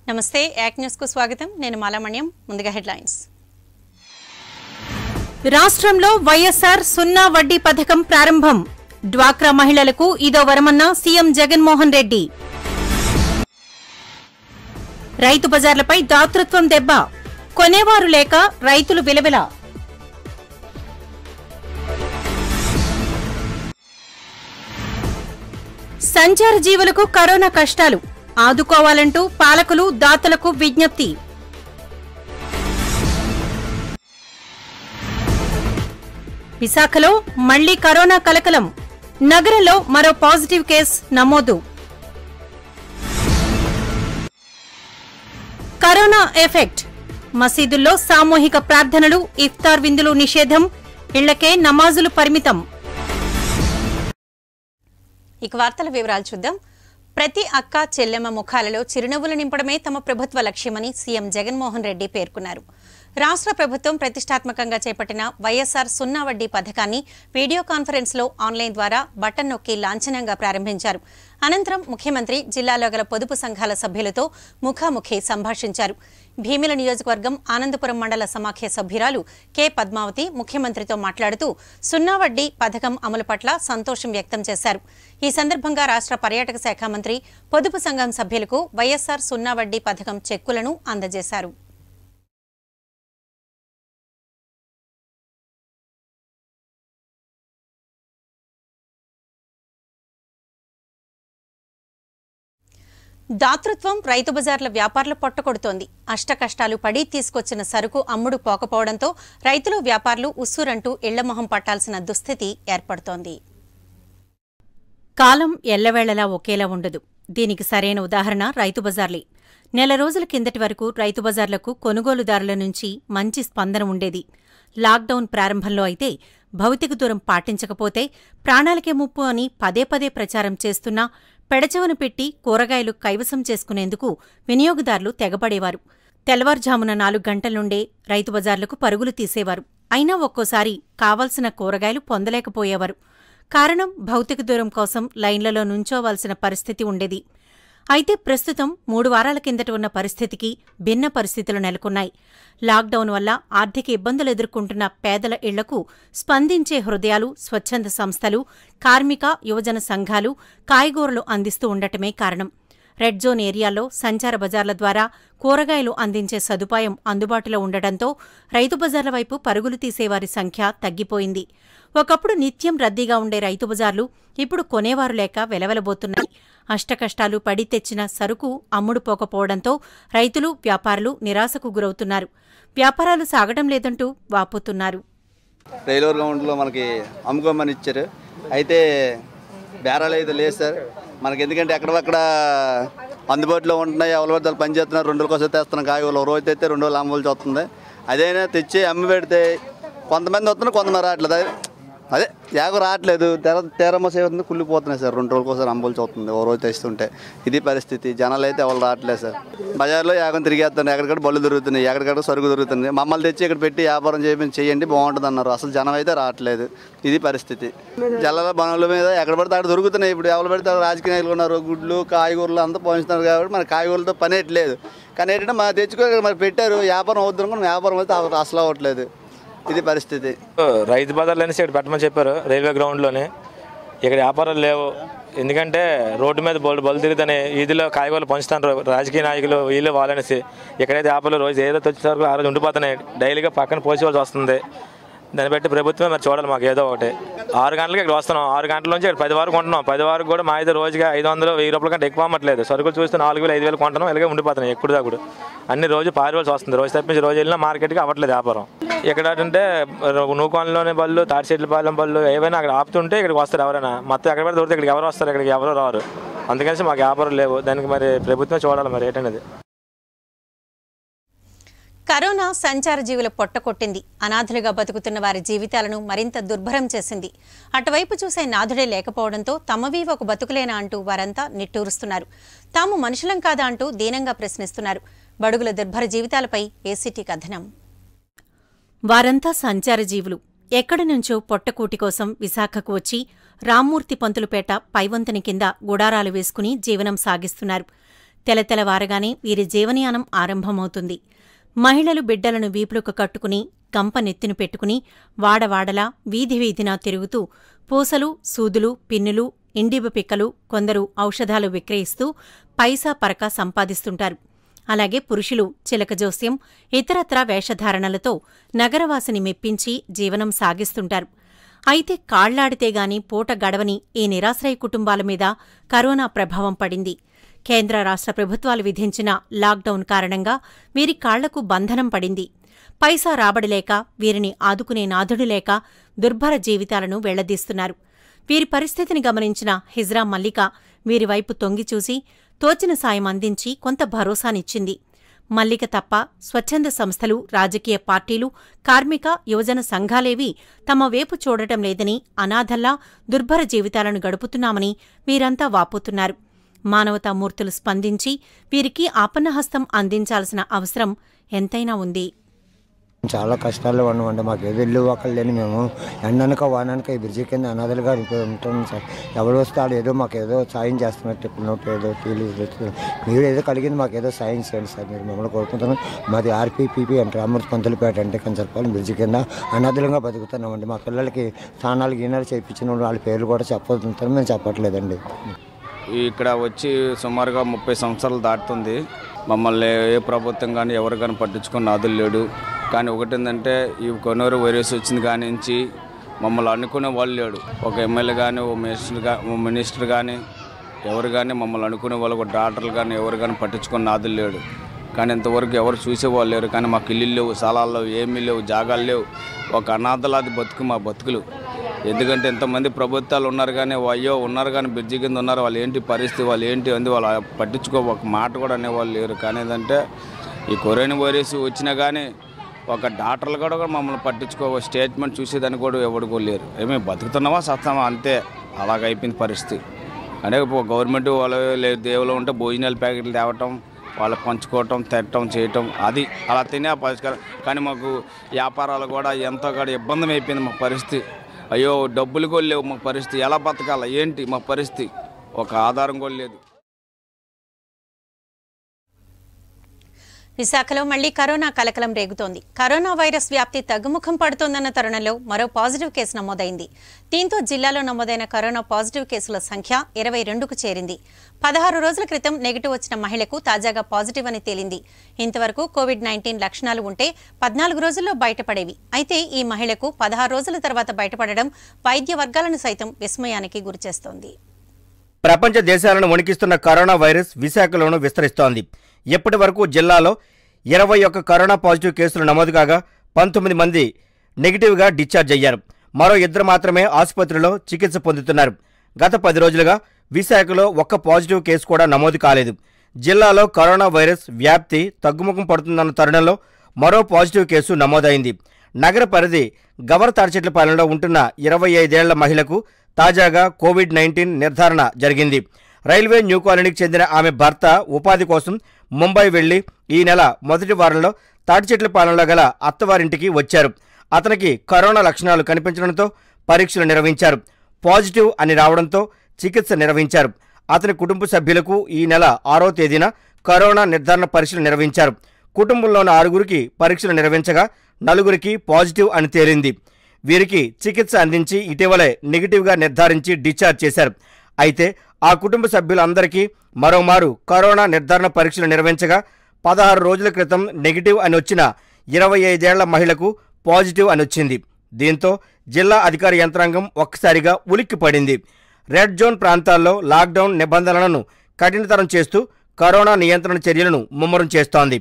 నమస్తే యాక్ న్యూస్ కు స్వాగతం నేను మాలామణ్యం ముందుగా హెడ్లైన్స్ రాష్ట్రంలో వైఎస్ఆర్ సున్నా వడ్డీ పథకం ప్రారంభం డ్వాక్రా మహిళలకు ఇదో వరమన్న సీఎం జగన్మోహన్ రెడ్డి రైతు బజార్లపై దాతృత్వం దెబ్బ కొనేవారు లేక రైతులు విలవిల సంచార జీవులకు కరోనా కష్టాలు ఆదుకోవాలంటూ పాలకులు దాతలకు విజ్ఞప్తి విశాఖలో మళ్లీ కరోనా కలకలం నగరంలో మరో పాజిటివ్ కేసు నమోదు కరోనా ఎఫెక్ట్ మసీదుల్లో సామూహిక ప్రార్థనలు ఇఫ్తార్ విందులు నిషేధం ఇళ్లకే నమాజులు పరిమితం ఇక వార్తల వివరాలు చూద్దాం ప్రతి అక్క చెల్లెమ్మ ముఖాలలో చిరునవ్వులు నింపడమే తమ ప్రభుత్వ లక్ష్యమని సీఎం జగన్మోహన్ రెడ్డి పేర్కొన్నారు రాష్ట్ర ప్రభుత్వం ప్రతిష్టాత్మకంగా చేపట్టిన వైఎస్ఆర్ సున్నా వడ్డీ పథకాన్ని వీడియో కాన్ఫరెన్స్ లో ఆన్లైన్ ద్వారా బటన్ నొక్కి లాంఛనంగా ప్రారంభించారు అనంతరం ముఖ్యమంత్రి జిల్లాలో గల పొదుపు సంఘాల సభ్యులతో ముఖాముఖి సంభాషించారు భీమిల నియోజకవర్గం ఆనందపురం మండల సమాఖ్య సభ్యురాలు కె పద్మావతి ముఖ్యమంత్రితో మాట్లాడుతూ సున్నా వడ్డీ పథకం అమలు పట్ల సంతోషం వ్యక్తం చేశారు ఈ సందర్భంగా రాష్ట్ర పర్యాటక శాఖ మంత్రి పొదుపు సంఘం సభ్యులకు వైఎస్ఆర్ సున్నా వడ్డీ పథకం చెక్కులను అందజేశారు దాతృత్వం రైతు బజార్ల వ్యాపారులు పొట్టకొడుతోంది అష్ట కష్టాలు పడి తీసుకొచ్చిన సరుకు అమ్ముడు పోకపోవడంతో రైతులు వ్యాపారులు ఉస్సురంటూ ఇళ్లమొహం పట్టాల్సిన దుస్థితి ఏర్పడుతోంది కాలం ఎల్లవేళలా ఒకేలా ఉండదు దీనికి సరైన ఉదాహరణ రైతు బజార్లే నెల రోజుల కిందటి వరకు రైతు బజార్లకు కొనుగోలుదారుల నుంచి మంచి స్పందన ఉండేది లాక్డౌన్ ప్రారంభంలో అయితే భౌతిక దూరం పాటించకపోతే ప్రాణాలకే ముప్పు అని పదే పదే ప్రచారం చేస్తున్నా పెడచెవన పెట్టి కూరగాయలు కైవసం చేసుకునేందుకు వినియోగదారులు తెగబడేవారు తెల్లవారుజామున నాలుగు గంటల నుండే రైతు బజార్లకు పరుగులు తీసేవారు అయినా ఒక్కోసారి కావలసిన కూరగాయలు పొందలేకపోయేవారు కారణం భౌతిక దూరం కోసం లైన్లలో నుంచోవాల్సిన పరిస్థితి ఉండేది అయితే ప్రస్తుతం మూడు వారాల కిందట ఉన్న పరిస్థితికి భిన్న పరిస్థితులు నెలకొన్నాయి లాక్డౌన్ వల్ల ఆర్థిక ఇబ్బందులు ఎదుర్కొంటున్న పేదల ఇళ్లకు స్పందించే హృదయాలు స్వచ్ఛంద సంస్థలు కార్మిక యువజన సంఘాలు కాయగూరలు అందిస్తూ ఉండటమే కారణం రెడ్ జోన్ ఏరియాలో సంచార బజార్ల ద్వారా కూరగాయలు అందించే సదుపాయం అందుబాటులో ఉండటంతో రైతు బజార్ల వైపు పరుగులు తీసేవారి సంఖ్య తగ్గిపోయింది ఒకప్పుడు నిత్యం రద్దీగా ఉండే రైతు బజార్లు ఇప్పుడు కొనేవారు లేక వెలవెలబోతున్నాయి అష్టకష్టాలు పడి తెచ్చిన సరుకు అమ్ముడు పోకపోవడంతో రైతులు వ్యాపారులు నిరాశకు గురవుతున్నారు వ్యాపారాలు సాగడం లేదంటూ వాపోతున్నారు రైల్వే గ్రౌండ్లో మనకి అమ్ముకోమని ఇచ్చారు అయితే బేరాలు అయితే లేదు సార్ మనకి ఎందుకంటే ఎక్కడక్కడ అందుబాటులో ఉంటున్నాయి అవైలబుల్ పని చేస్తున్నారు రెండు రోజులు కోసం తెస్తున్నాం కాయగూరలు ఒక రోజు తెస్తే రెండు రోజులు అమ్మవలసి వస్తుంది అదైనా తెచ్చి అమ్మి పెడితే కొంతమంది వస్తున్నారు కొంతమంది రావట్లేదు అదే అదే యాగ రావట్లేదు తెర తెరమస అవుతుంది కుళ్ళిపోతున్నాయి సార్ రెండు రోజుల కోసం అమ్మవలసి వస్తుంది ఓ రోజు తెస్తుంటే ఇది పరిస్థితి జనాలు అయితే ఎవరు రావట్లేదు సార్ బజార్లో యాగం తిరిగేస్తున్నారు ఎక్కడికక్కడ బళ్ళు దొరుకుతున్నాయి ఎక్కడికక్కడ సరుకు దొరుకుతుంది మమ్మల్ని తెచ్చి ఇక్కడ పెట్టి వ్యాపారం చేయండి చేయండి బాగుంటుంది అన్నారు అసలు జనం అయితే రావట్లేదు ఇది పరిస్థితి జల్లల బనుల మీద ఎక్కడ పడితే అక్కడ దొరుకుతున్నాయి ఇప్పుడు ఎవరు పెడితే అక్కడ రాజకీయ నాయకులు ఉన్నారు గుడ్లు కాయగూరలు అంతా పోషిస్తున్నారు కాబట్టి మన కాయగూరలతో పని లేదు కానీ ఏంటంటే మా తెచ్చుకో మరి పెట్టారు వ్యాపారం అవుతుంది అనుకుని వ్యాపారం అయితే అసలు అసలు అవ్వట్లేదు ఇది పరిస్థితి రైతు బజార్లు అనేసి ఇక్కడ పెట్టమని చెప్పారు రైల్వే గ్రౌండ్లోనే ఇక్కడ వ్యాపారాలు లేవు ఎందుకంటే రోడ్డు మీద బొలు బలు తిరుగుతానే వీధిలో కాయగూరలు పంచుతారు రాజకీయ నాయకులు వీళ్ళు వాళ్ళనేసి ఇక్కడైతే వ్యాపారాలు రోజు ఏదో వచ్చే వరకు ఆ రోజు ఉండిపోతున్నాయి డైలీగా పక్కన పోసేవాల్సి వస్తుంది దాన్ని బట్టి ప్రభుత్వం మరి చూడాలి మాకు ఏదో ఒకటి ఆరు గంటలకి ఇక్కడ వస్తున్నాం ఆరు గంటల నుంచి ఇక్కడ పది వరకు ఉంటున్నాం పది వరకు కూడా మా అయితే రోజుగా ఐదు వందలు వెయ్యి రూపాయల కంటే ఎక్కువ అమ్మట్లేదు సరుకులు చూస్తే నాలుగు వేలు ఐదు వేలు కొంటున్నాం ఇలాగే ఉండిపోతున్నాయి ఎప్పుడు దాకుడు అన్ని రోజు పారివలసి వస్తుంది రోజు తప్పించి రోజు వెళ్ళినా మార్కెట్కి అవ్వట్లేదు వ్యాపారం ఇక్కడ అంటే నూకోనలోనే బళ్ళు తాటిచెట్లపాలెం బళ్ళు ఏవైనా అక్కడ ఆపుతుంటే ఇక్కడికి వస్తారు ఎవరైనా మొత్తం ఎక్కడ పడితే దొరికితే ఇక్కడికి ఎవరు వస్తారు ఇక్కడికి ఎవరు రారు అందుకని మాకు వ్యాపారం లేవు దానికి మరి ప్రభుత్వం చూడాలి మరి ఏంటనేది కరోనా సంచార జీవుల పొట్టకొట్టింది అనాథులుగా బతుకుతున్న వారి జీవితాలను మరింత దుర్భరం చేసింది అటువైపు చూసే నాథుడే లేకపోవడంతో తమవి ఒక బతుకులేనా అంటూ వారంతా నిట్టూరుస్తున్నారు తాము మనుషులం కాదా అంటూ దీనంగా ప్రశ్నిస్తున్నారు బడుగుల దుర్భర జీవితాలపై ఏసీటీ కథనం వారంతా సంచార జీవులు ఎక్కడి నుంచో పొట్టకూటి కోసం విశాఖకు వచ్చి రామ్మూర్తి పంతులుపేట పైవంతని కింద గుడారాలు వేసుకుని జీవనం సాగిస్తున్నారు తెలతెలవారగానే వీరి జీవనయానం ఆరంభమవుతుంది మహిళలు బిడ్డలను వీపులకు కట్టుకుని గంప నెత్తిన పెట్టుకుని వాడవాడలా వీధి వీధినా తిరుగుతూ పూసలు సూదులు పిన్నులు ఇండిబ పిక్కలు కొందరు ఔషధాలు విక్రయిస్తూ పైసా పరక సంపాదిస్తుంటారు అలాగే పురుషులు చిలక జోస్యం ఇతరత్రా వేషధారణలతో నగరవాసిని మెప్పించి జీవనం సాగిస్తుంటారు అయితే కాళ్లాడితే గాని పూట గడవని ఈ నిరాశ్రయ కుటుంబాల మీద కరోనా ప్రభావం పడింది కేంద్ర రాష్ట్ర ప్రభుత్వాలు విధించిన లాక్డౌన్ కారణంగా వీరి కాళ్లకు బంధనం పడింది పైసా రాబడిలేక వీరిని ఆదుకునే నాథుడు లేక దుర్భర జీవితాలను వెళ్లదీస్తున్నారు వీరి పరిస్థితిని గమనించిన హిజ్రా మల్లిక వీరి వైపు తొంగిచూసి తోచిన సాయం అందించి కొంత భరోసానిచ్చింది మల్లిక తప్ప స్వచ్ఛంద సంస్థలు రాజకీయ పార్టీలు కార్మిక యువజన సంఘాలేవీ తమ వేపు చూడటం లేదని అనాథల్లా దుర్భర జీవితాలను గడుపుతున్నామని వీరంతా వాపోతున్నారు మానవతామూర్తులు స్పందించి వీరికి ఆపన్నహస్తం అందించాల్సిన అవసరం ఎంతైనా ఉంది చాలా కష్టాల్లో ఉన్నామండి మాకు ఏదో ఇల్లు ఒకళ్ళు లేని మేము ఎండనక వాననక ఈ బ్రిడ్జి కింద అనాథలుగా ఉంటాం సార్ ఎవరు వస్తాడు ఏదో మాకు ఏదో సాయం చేస్తున్నట్టు ఇప్పుడు నోట్ ఏదో టీలు మీరు ఏదో కలిగింది మాకు ఏదో సాయం చేయండి సార్ మీరు మిమ్మల్ని కోరుకుంటున్నాం మాది ఆర్పీపీపీ అంటే రామూర్తి పంతులపేట అంటే కంచరపాలెం బ్రిడ్జి కింద అనాథలుగా బతుకుతున్నామండి మా పిల్లలకి స్నానాలు గీనాలు చేయించిన వాళ్ళు వాళ్ళ పేర్లు కూడా చెప్పబోతుంటారు మేము చెప్పట్లేదండి ఇక్కడ వచ్చి సుమారుగా ముప్పై సంవత్సరాలు దాటుతుంది మమ్మల్ని ఏ ప్రభుత్వం కానీ ఎవరు కానీ పట్టించుకుని నాదులు లేడు కానీ ఒకటి ఏంటంటే ఈ కొనూరు వైరస్ వచ్చింది కాని నుంచి మమ్మల్ని అనుకునే వాళ్ళు లేడు ఒక ఎమ్మెల్యే కానీ ఓ మినిస్టర్ గా ఓ మినిస్టర్ కానీ ఎవరు కానీ మమ్మల్ని అనుకునే వాళ్ళు ఒక డాక్టర్లు కానీ ఎవరు కానీ పట్టించుకుని నాదులు లేడు కానీ ఇంతవరకు ఎవరు చూసేవాళ్ళు లేరు కానీ మాకు ఇల్లు లేవు స్థలాలు లేవు ఏమీ లేవు జాగాలు లేవు ఒక అనాథలాది బతుకు మా బతుకులు ఎందుకంటే ఎంతమంది ప్రభుత్వాలు ఉన్నారు కానీ ఓ అయ్యో ఉన్నారు కానీ బ్రిడ్జి కింద ఉన్నారు వాళ్ళు ఏంటి పరిస్థితి వాళ్ళు ఏంటి అంది వాళ్ళు పట్టించుకో ఒక మాట కూడా అనేవాళ్ళు లేరు కానీ ఏంటంటే ఈ కరోనా వైరస్ వచ్చినా కానీ ఒక డాక్టర్లు కూడా కూడా మమ్మల్ని పట్టించుకో స్టేట్మెంట్ చూసేదానికి కూడా ఎవరు కూడా లేరు ఏమి బతుకుతున్నామా సస్తామా అంతే అలాగ అయిపోయింది పరిస్థితి అంటే ఇప్పుడు గవర్నమెంట్ వాళ్ళు లేదు దేవులు ఉంటే భోజనాల ప్యాకెట్లు తేవటం వాళ్ళు పంచుకోవటం తిట్టడం చేయటం అది అలా తినే ఆ పరిష్కారం కానీ మాకు వ్యాపారాలు కూడా ఎంతో కూడా ఇబ్బంది అయిపోయింది మా పరిస్థితి అయ్యో డబ్బులు కూడా లేవు మా పరిస్థితి ఎలా బతకాల ఏంటి మా పరిస్థితి ఒక ఆధారం కూడా లేదు విశాఖలో మళ్లీ కరోనా కలకలం రేగుతోంది కరోనా వైరస్ వ్యాప్తి తగ్గుముఖం పడుతోందన్న తరుణంలో మరో పాజిటివ్ కేసు నమోదైంది దీంతో జిల్లాలో నమోదైన కరోనా పాజిటివ్ కేసుల సంఖ్య ఇరవై రెండుకు చేరింది పదహారు రోజుల క్రితం నెగిటివ్ వచ్చిన మహిళకు తాజాగా పాజిటివ్ అని తేలింది ఇంతవరకు కోవిడ్ నైన్టీన్ లక్షణాలు ఉంటే పద్నాలుగు రోజుల్లో బయటపడేవి అయితే ఈ మహిళకు పదహారు రోజుల తర్వాత బయటపడడం వైద్య వర్గాలను సైతం విస్మయానికి గురిచేస్తోంది ప్రపంచ దేశాలను వణికిస్తున్న కరోనా వైరస్ విశాఖలోనూ విస్తరిస్తోంది ఇప్పటి వరకు జిల్లాలో ఇరవై ఒక్క కరోనా పాజిటివ్ కేసులు నమోదు కాగా పంతొమ్మిది మంది నెగిటివ్గా డిశ్చార్జ్ అయ్యారు మరో ఇద్దరు మాత్రమే ఆసుపత్రిలో చికిత్స పొందుతున్నారు గత పది రోజులుగా విశాఖలో ఒక్క పాజిటివ్ కేసు కూడా నమోదు కాలేదు జిల్లాలో కరోనా వైరస్ వ్యాప్తి తగ్గుముఖం పడుతుందన్న తరుణంలో మరో పాజిటివ్ కేసు నమోదైంది నగర పరిధి గవర్ తాడిచెట్లపాలెంలో ఉంటున్న ఇరవై ఐదేళ్ల మహిళకు తాజాగా కోవిడ్ నైన్టీన్ నిర్ధారణ జరిగింది రైల్వే న్యూ కాలనీకి చెందిన ఆమె భర్త ఉపాధి కోసం ముంబై వెళ్లి ఈ నెల మొదటి వారంలో తాటిచెట్లపాలెంలో గల అత్తవారింటికి వచ్చారు అతనికి కరోనా లక్షణాలు కనిపించడంతో పరీక్షలు నిర్వహించారు పాజిటివ్ అని రావడంతో చికిత్స నిర్వహించారు అతని కుటుంబ సభ్యులకు ఈ నెల ఆరో తేదీన కరోనా నిర్ధారణ పరీక్షలు నిర్వహించారు కుటుంబంలోని ఆరుగురికి పరీక్షలు నిర్వహించగా నలుగురికి పాజిటివ్ అని తేలింది వీరికి చికిత్స అందించి ఇటీవలే నెగిటివ్గా నిర్ధారించి డిశ్చార్జ్ చేశారు అయితే ఆ కుటుంబ సభ్యులందరికీ మరోమారు కరోనా నిర్ధారణ పరీక్షలు నిర్వహించగా పదహారు రోజుల క్రితం నెగిటివ్ అని వచ్చిన ఇరవై ఐదేళ్ల మహిళకు పాజిటివ్ అని వచ్చింది దీంతో జిల్లా అధికార యంత్రాంగం ఒక్కసారిగా ఉలిక్కిపడింది రెడ్ జోన్ ప్రాంతాల్లో లాక్డౌన్ నిబంధనలను కఠినతరం చేస్తూ కరోనా నియంత్రణ చర్యలను ముమ్మరం చేస్తోంది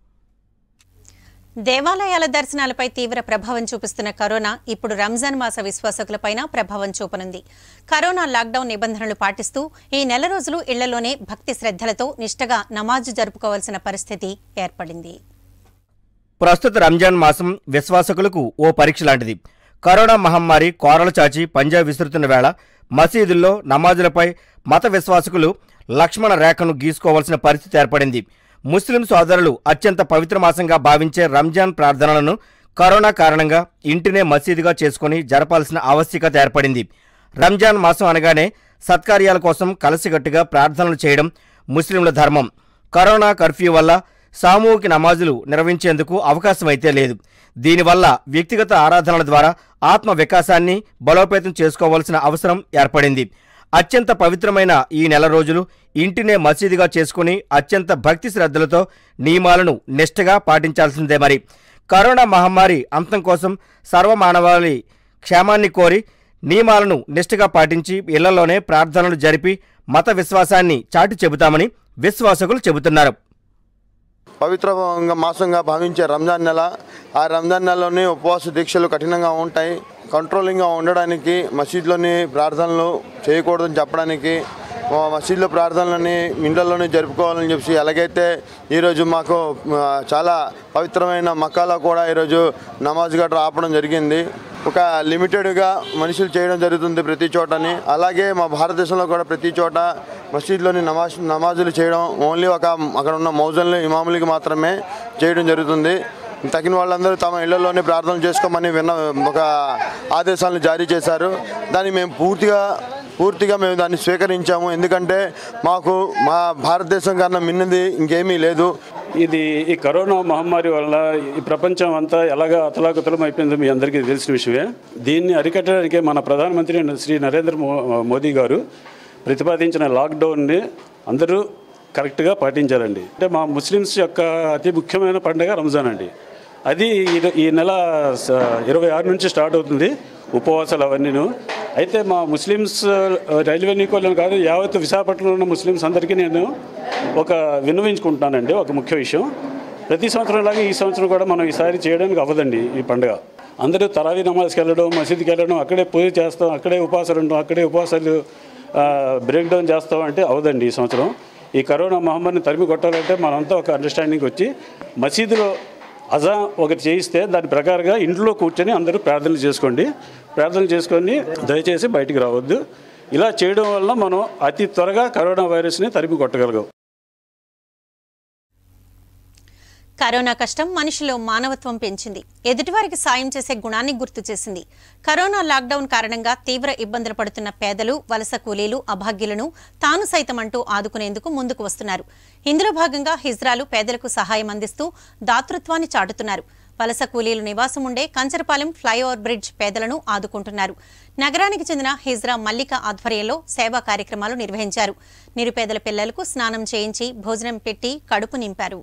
దేవాలయాల దర్శనాలపై తీవ్ర ప్రభావం చూపిస్తున్న కరోనా ఇప్పుడు రంజాన్ మాస విశ్వాసకులపైన ప్రభావం చూపనుంది కరోనా లాక్డౌన్ నిబంధనలు పాటిస్తూ ఈ నెల రోజులు ఇళ్లలోనే భక్తి శ్రద్ధలతో నిష్టగా నమాజు జరుపుకోవాల్సిన పరిస్థితి ఏర్పడింది ప్రస్తుత రంజాన్ మాసం విశ్వాసకులకు ఓ పరీక్ష లాంటిది కరోనా మహమ్మారి కోరలు చాచి పంజాబ్ విసురుతున్న వేళ మసీదుల్లో నమాజులపై మత విశ్వాసకులు లక్ష్మణ రేఖను గీసుకోవాల్సిన పరిస్థితి ఏర్పడింది ముస్లిం సోదరులు అత్యంత పవిత్ర మాసంగా భావించే రంజాన్ ప్రార్థనలను కరోనా కారణంగా ఇంటినే మసీదుగా చేసుకుని జరపాల్సిన ఆవశ్యకత ఏర్పడింది రంజాన్ మాసం అనగానే సత్కార్యాల కోసం కలసికట్టుగా ప్రార్థనలు చేయడం ముస్లింల ధర్మం కరోనా కర్ఫ్యూ వల్ల సామూహిక నమాజులు నిర్వహించేందుకు అవకాశమైతే లేదు దీనివల్ల వ్యక్తిగత ఆరాధనల ద్వారా ఆత్మ వికాసాన్ని బలోపేతం చేసుకోవాల్సిన అవసరం ఏర్పడింది అత్యంత పవిత్రమైన ఈ నెల రోజులు ఇంటినే మసీదుగా చేసుకుని అత్యంత భక్తి శ్రద్ధలతో నియమాలను నిష్ఠగా పాటించాల్సిందే మరి కరోనా మహమ్మారి అంతం కోసం సర్వమానవాళి క్షేమాన్ని కోరి నియమాలను నిష్ఠగా పాటించి ఇళ్లలోనే ప్రార్థనలు జరిపి మత విశ్వాసాన్ని చాటి చెబుతామని విశ్వాసకులు చెబుతున్నారు పవిత్రంగా మాసంగా భావించే రంజాన్ నెల ఆ రంజాన్ నెలలోని ఉపవాస దీక్షలు కఠినంగా ఉంటాయి కంట్రోలింగ్గా ఉండడానికి మసీద్లోని ప్రార్థనలు చేయకూడదని చెప్పడానికి ఆ మసీద్లో ప్రార్థనలని ఇండ్లలోనే జరుపుకోవాలని చెప్పి ఎలాగైతే ఈరోజు మాకు ఆ, చాలా పవిత్రమైన మక్కాలో కూడా ఈరోజు నమాజ్ గట్రా ఆపడం జరిగింది ఒక లిమిటెడ్గా మనుషులు చేయడం జరుగుతుంది ప్రతి చోటని అలాగే మా భారతదేశంలో కూడా ప్రతి చోట మసీద్లోని నమాజ్ నమాజులు చేయడం ఓన్లీ ఒక అక్కడ ఉన్న మౌజన్లు ఇమాములకి మాత్రమే చేయడం జరుగుతుంది తగిన వాళ్ళందరూ తమ ఇళ్లలోనే ప్రార్థన చేసుకోమని విన్న ఒక ఆదేశాలను జారీ చేశారు దాన్ని మేము పూర్తిగా పూర్తిగా మేము దాన్ని స్వీకరించాము ఎందుకంటే మాకు మా భారతదేశం కన్నా మిన్నది ఇంకేమీ లేదు ఇది ఈ కరోనా మహమ్మారి వల్ల ఈ ప్రపంచం అంతా ఎలాగా అతలాకుతలం అయిపోయిందో మీ అందరికీ తెలిసిన విషయమే దీన్ని అరికట్టడానికి మన ప్రధానమంత్రి శ్రీ నరేంద్ర మో- మోదీ గారు ప్రతిపాదించిన లాక్డౌన్ని అందరూ కరెక్ట్గా పాటించాలండి అంటే మా ముస్లిమ్స్ యొక్క అతి ముఖ్యమైన పండుగ రంజాన్ అండి అది ఈ- ఈ నెల స- ఇరవై ఆరు నుంచి స్టార్ట్ అవుతుంది ఉపవాసాలు అవన్నీను అయితే మా ముస్లిమ్స్ ఆ, రైల్వే నీకోలను కాదు యావత్ విశాఖపట్నంలో ఉన్న ముస్లిమ్స్ అందరికీ నేను ఒక విన్నవించుకుంటున్నానండి ఒక ముఖ్య విషయం ప్రతి సంవత్సరం లాగా ఈ సంవత్సరం కూడా మనం ఈసారి చేయడానికి అవ్వదండి ఈ పండుగ అందరూ తరావీ నమాజ్కి వెళ్ళడం మసీద్కి వెళ్ళడం అక్కడే పూజ చేస్తాం అక్కడే ఉపవాసాలు ఉండడం అక్కడే ఉపవాసాలు బ్రేక్ డౌన్ చేస్తాం అంటే అవదండి ఈ సంవత్సరం ఈ కరోనా మహమ్మారిని తరిమి కొట్టాలంటే మనంతా ఒక అండర్స్టాండింగ్ వచ్చి మసీదులో అజా ఒకటి చేయిస్తే దాని ప్రకారంగా ఇంట్లో కూర్చొని అందరూ ప్రార్థనలు చేసుకోండి ప్రార్థనలు చేసుకొని దయచేసి బయటికి రావద్దు ఇలా చేయడం వల్ల మనం అతి త్వరగా కరోనా వైరస్ని తరిమి కొట్టగలగాం కరోనా కష్టం మనిషిలో మానవత్వం పెంచింది ఎదుటివారికి సాయం చేసే గుణాన్ని గుర్తు చేసింది కరోనా లాక్డౌన్ కారణంగా తీవ్ర ఇబ్బందులు పడుతున్న పేదలు వలస కూలీలు అభాగ్యులను తాను సైతం అంటూ ఆదుకునేందుకు ముందుకు వస్తున్నారు ఇందులో భాగంగా హిజ్రాలు పేదలకు సహాయం అందిస్తూ దాతృత్వాన్ని చాటుతున్నారు వలస కూలీలు నివాసం ఉండే కంచరపాలెం ఫ్లైఓవర్ బ్రిడ్జ్ పేదలను ఆదుకుంటున్నారు నగరానికి చెందిన హిజ్రా మల్లిక ఆధ్వర్యంలో సేవా కార్యక్రమాలు నిర్వహించారు నిరుపేదల పిల్లలకు స్నానం చేయించి భోజనం పెట్టి కడుపు నింపారు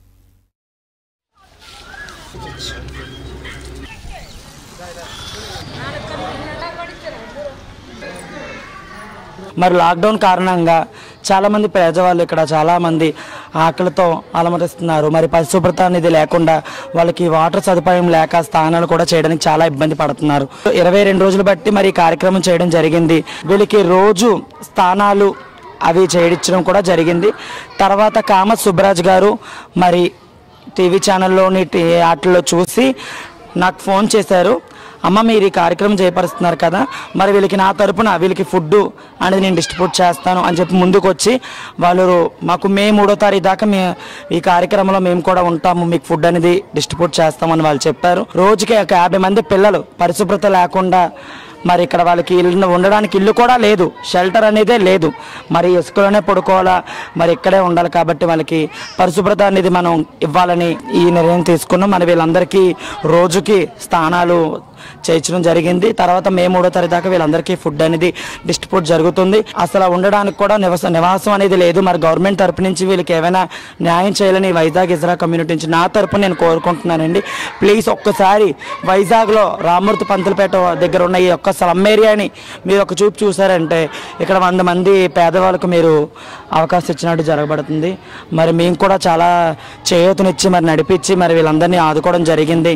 మరి లాక్డౌన్ కారణంగా చాలామంది పేదవాళ్ళు ఇక్కడ చాలామంది ఆకలితో అలమటిస్తున్నారు మరి పరిశుభ్రత అనేది లేకుండా వాళ్ళకి వాటర్ సదుపాయం లేక స్నానాలు కూడా చేయడానికి చాలా ఇబ్బంది పడుతున్నారు ఇరవై రెండు రోజులు బట్టి మరి ఈ కార్యక్రమం చేయడం జరిగింది వీళ్ళకి రోజు స్థానాలు అవి చేయించడం కూడా జరిగింది తర్వాత కామత్ సుబ్బరాజ్ గారు మరి టీవీ ఛానల్లోని టీ- వాటిల్లో చూసి నాకు ఫోన్ చేశారు అమ్మ మీరు ఈ కార్యక్రమం చేపరుస్తున్నారు కదా మరి వీళ్ళకి నా తరపున వీళ్ళకి ఫుడ్ అనేది నేను డిస్ట్రిబ్యూట్ చేస్తాను అని చెప్పి ముందుకు వచ్చి వాళ్ళు మాకు మే మూడో తారీఖు దాకా మే ఈ కార్యక్రమంలో మేము కూడా ఉంటాము మీకు ఫుడ్ అనేది డిస్ట్రిబ్యూట్ చేస్తామని వాళ్ళు చెప్పారు రోజుకి ఒక యాభై మంది పిల్లలు పరిశుభ్రత లేకుండా మరి ఇక్కడ వాళ్ళకి ఇల్లు ఉండడానికి ఇల్లు కూడా లేదు షెల్టర్ అనేదే లేదు మరి ఇసుకలోనే పడుకోవాలా మరి ఇక్కడే ఉండాలి కాబట్టి వాళ్ళకి పరిశుభ్రత అనేది మనం ఇవ్వాలని ఈ నిర్ణయం తీసుకున్నాం మరి వీళ్ళందరికీ రోజుకి స్థానాలు చేయించడం జరిగింది తర్వాత మే మూడో తారీఖు దాకా వీళ్ళందరికీ ఫుడ్ అనేది డిస్ట్రిబ్యూట్ జరుగుతుంది అసలు ఉండడానికి కూడా నివాస నివాసం అనేది లేదు మరి గవర్నమెంట్ తరపు నుంచి వీళ్ళకి ఏమైనా న్యాయం చేయాలని వైజాగ్ ఇజ్రా కమ్యూనిటీ నుంచి నా తరపు నేను కోరుకుంటున్నానండి ప్లీజ్ ఒక్కసారి వైజాగ్లో రామూర్తి పంతులపేట దగ్గర ఉన్న ఈ యొక్క స్లమ్ ఏరియాని మీరు ఒక చూపు చూసారంటే ఇక్కడ వంద మంది పేదవాళ్ళకు మీరు అవకాశం ఇచ్చినట్టు జరగబడుతుంది మరి మేము కూడా చాలా చేయూతనిచ్చి మరి నడిపించి మరి వీళ్ళందరినీ ఆదుకోవడం జరిగింది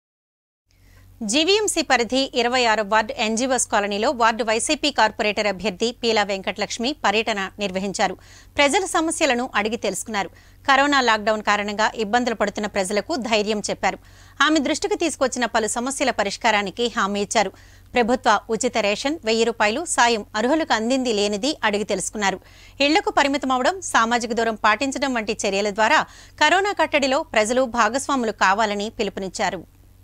జీవీఎంసీ పరిధి ఇరవై ఆరు వార్డు ఎన్జీఓస్ కాలనీలో వార్డు వైసీపీ కార్పొరేటర్ అభ్యర్థి పీలా వెంకటలక్ష్మి పర్యటన నిర్వహించారు ప్రజల సమస్యలను అడిగి తెలుసుకున్నారు కరోనా లాక్డౌన్ కారణంగా ఇబ్బందులు పడుతున్న ప్రజలకు ధైర్యం చెప్పారు ఆమె దృష్టికి తీసుకొచ్చిన పలు సమస్యల పరిష్కారానికి హామీ ఇచ్చారు ప్రభుత్వ ఉచిత రేషన్ వెయ్యి రూపాయలు సాయం అర్హులకు అందింది లేనిది అడిగి తెలుసుకున్నారు ఇళ్లకు పరిమితమవడం సామాజిక దూరం పాటించడం వంటి చర్యల ద్వారా కరోనా కట్టడిలో ప్రజలు భాగస్వాములు కావాలని పిలుపునిచ్చారు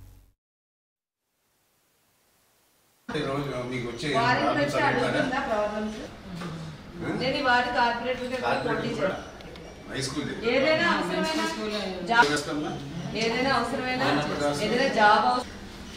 వారికి వచ్చి అడుగుతుందా ప్రాబ్లమ్స్ నేను ఈ వార్డు కార్పొరేటర్గా పోటీ చేస్తాను ఏదైనా అవసరమైన జాబ్ ఏదైనా అవసరమైన ఏదైనా జాబ్ అవసరం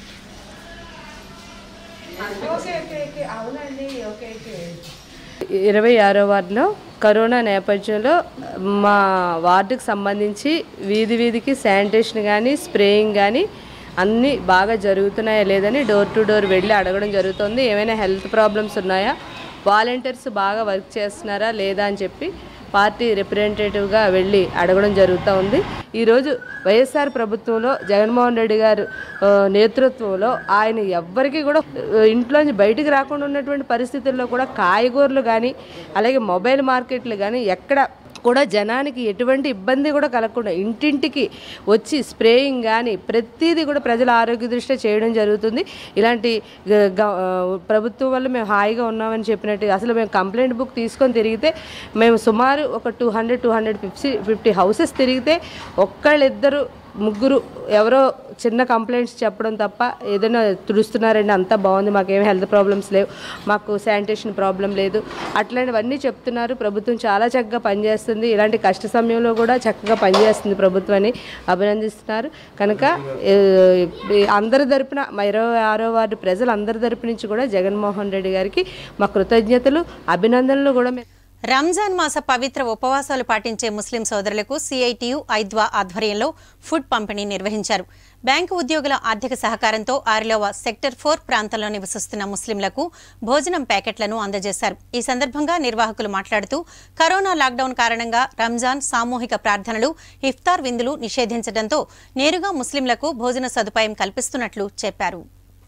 ఓకే ఓకే ఓకే అవునండి ఓకే ఓకే ఇరవై ఆరో వార్డులో కరోనా నేపథ్యంలో మా వార్డుకు సంబంధించి వీధి వీధికి శానిటేషన్ కానీ స్ప్రేయింగ్ కానీ అన్నీ బాగా జరుగుతున్నాయా లేదని డోర్ టు డోర్ వెళ్ళి అడగడం జరుగుతుంది ఏమైనా హెల్త్ ప్రాబ్లమ్స్ ఉన్నాయా వాలంటీర్స్ బాగా వర్క్ చేస్తున్నారా లేదా అని చెప్పి పార్టీ రిప్రజెంటేటివ్గా వెళ్ళి అడగడం జరుగుతూ ఉంది ఈరోజు వైఎస్ఆర్ ప్రభుత్వంలో జగన్మోహన్ రెడ్డి గారు ఆ, నేతృత్వంలో ఆయన ఎవ్వరికి కూడా ఆ, ఇంట్లోంచి బయటికి రాకుండా ఉన్నటువంటి పరిస్థితుల్లో కూడా కాయగూరలు కానీ అలాగే మొబైల్ మార్కెట్లు కానీ ఎక్కడ కూడా జనానికి ఎటువంటి ఇబ్బంది కూడా కలగకుండా ఇంటింటికి వచ్చి స్ప్రేయింగ్ కానీ ప్రతిదీ కూడా ప్రజల ఆరోగ్య దృష్ట్యా చేయడం జరుగుతుంది ఇలాంటి గ- గ- ఆ, ప్రభుత్వం వల్ల మేము హాయిగా ఉన్నామని చెప్పినట్టు అసలు మేము కంప్లైంట్ బుక్ తీసుకొని తిరిగితే మేము సుమారు ఒక two hundred two hundred fifty fifty houses తిరిగితే ఒక్కళ్ళిద్దరు ముగ్గురు ఎవరో చిన్న కంప్లైంట్స్ చెప్పడం తప్ప ఏదైనా తుడుస్తున్నారండి అంతా బాగుంది మాకేం హెల్త్ ప్రాబ్లమ్స్ లేవు మాకు శానిటేషన్ ప్రాబ్లం లేదు అట్లాంటివన్నీ చెప్తున్నారు ప్రభుత్వం చాలా చక్కగా పనిచేస్తుంది ఇలాంటి కష్ట సమయంలో కూడా చక్కగా పనిచేస్తుంది ప్రభుత్వం అని అభినందిస్తున్నారు కనుక ఏ, ఈ అందరి తరపున మా ఇరవై ఆరో వార్డు ప్రజలు అందరి తరపు నుంచి కూడా జగన్మోహన్ రెడ్డి గారికి మా కృతజ్ఞతలు అభినందనలు కూడా మేము రంజాన్ మాస పవిత్ర ఉపవాసాలు పాటించే ముస్లిం సోదరులకు సిఐటియు ఐద్వా ఆధ్వర్యంలో ఫుడ్ పంపిణీ నిర్వహించారు బ్యాంకు ఉద్యోగుల ఆర్థిక సహకారంతో ఆరిలోవ సెక్టర్ ఫోర్ ప్రాంతంలో నివసిస్తున్న ముస్లింలకు భోజనం ప్యాకెట్లను అందజేశారు ఈ సందర్భంగా నిర్వాహకులు మాట్లాడుతూ కరోనా లాక్డౌన్ కారణంగా రంజాన్ సామూహిక ప్రార్థనలు ఇఫ్తార్ విందులు నిషేధించడంతో నేరుగా ముస్లింలకు భోజన సదుపాయం కల్పిస్తున్నట్లు చెప్పారు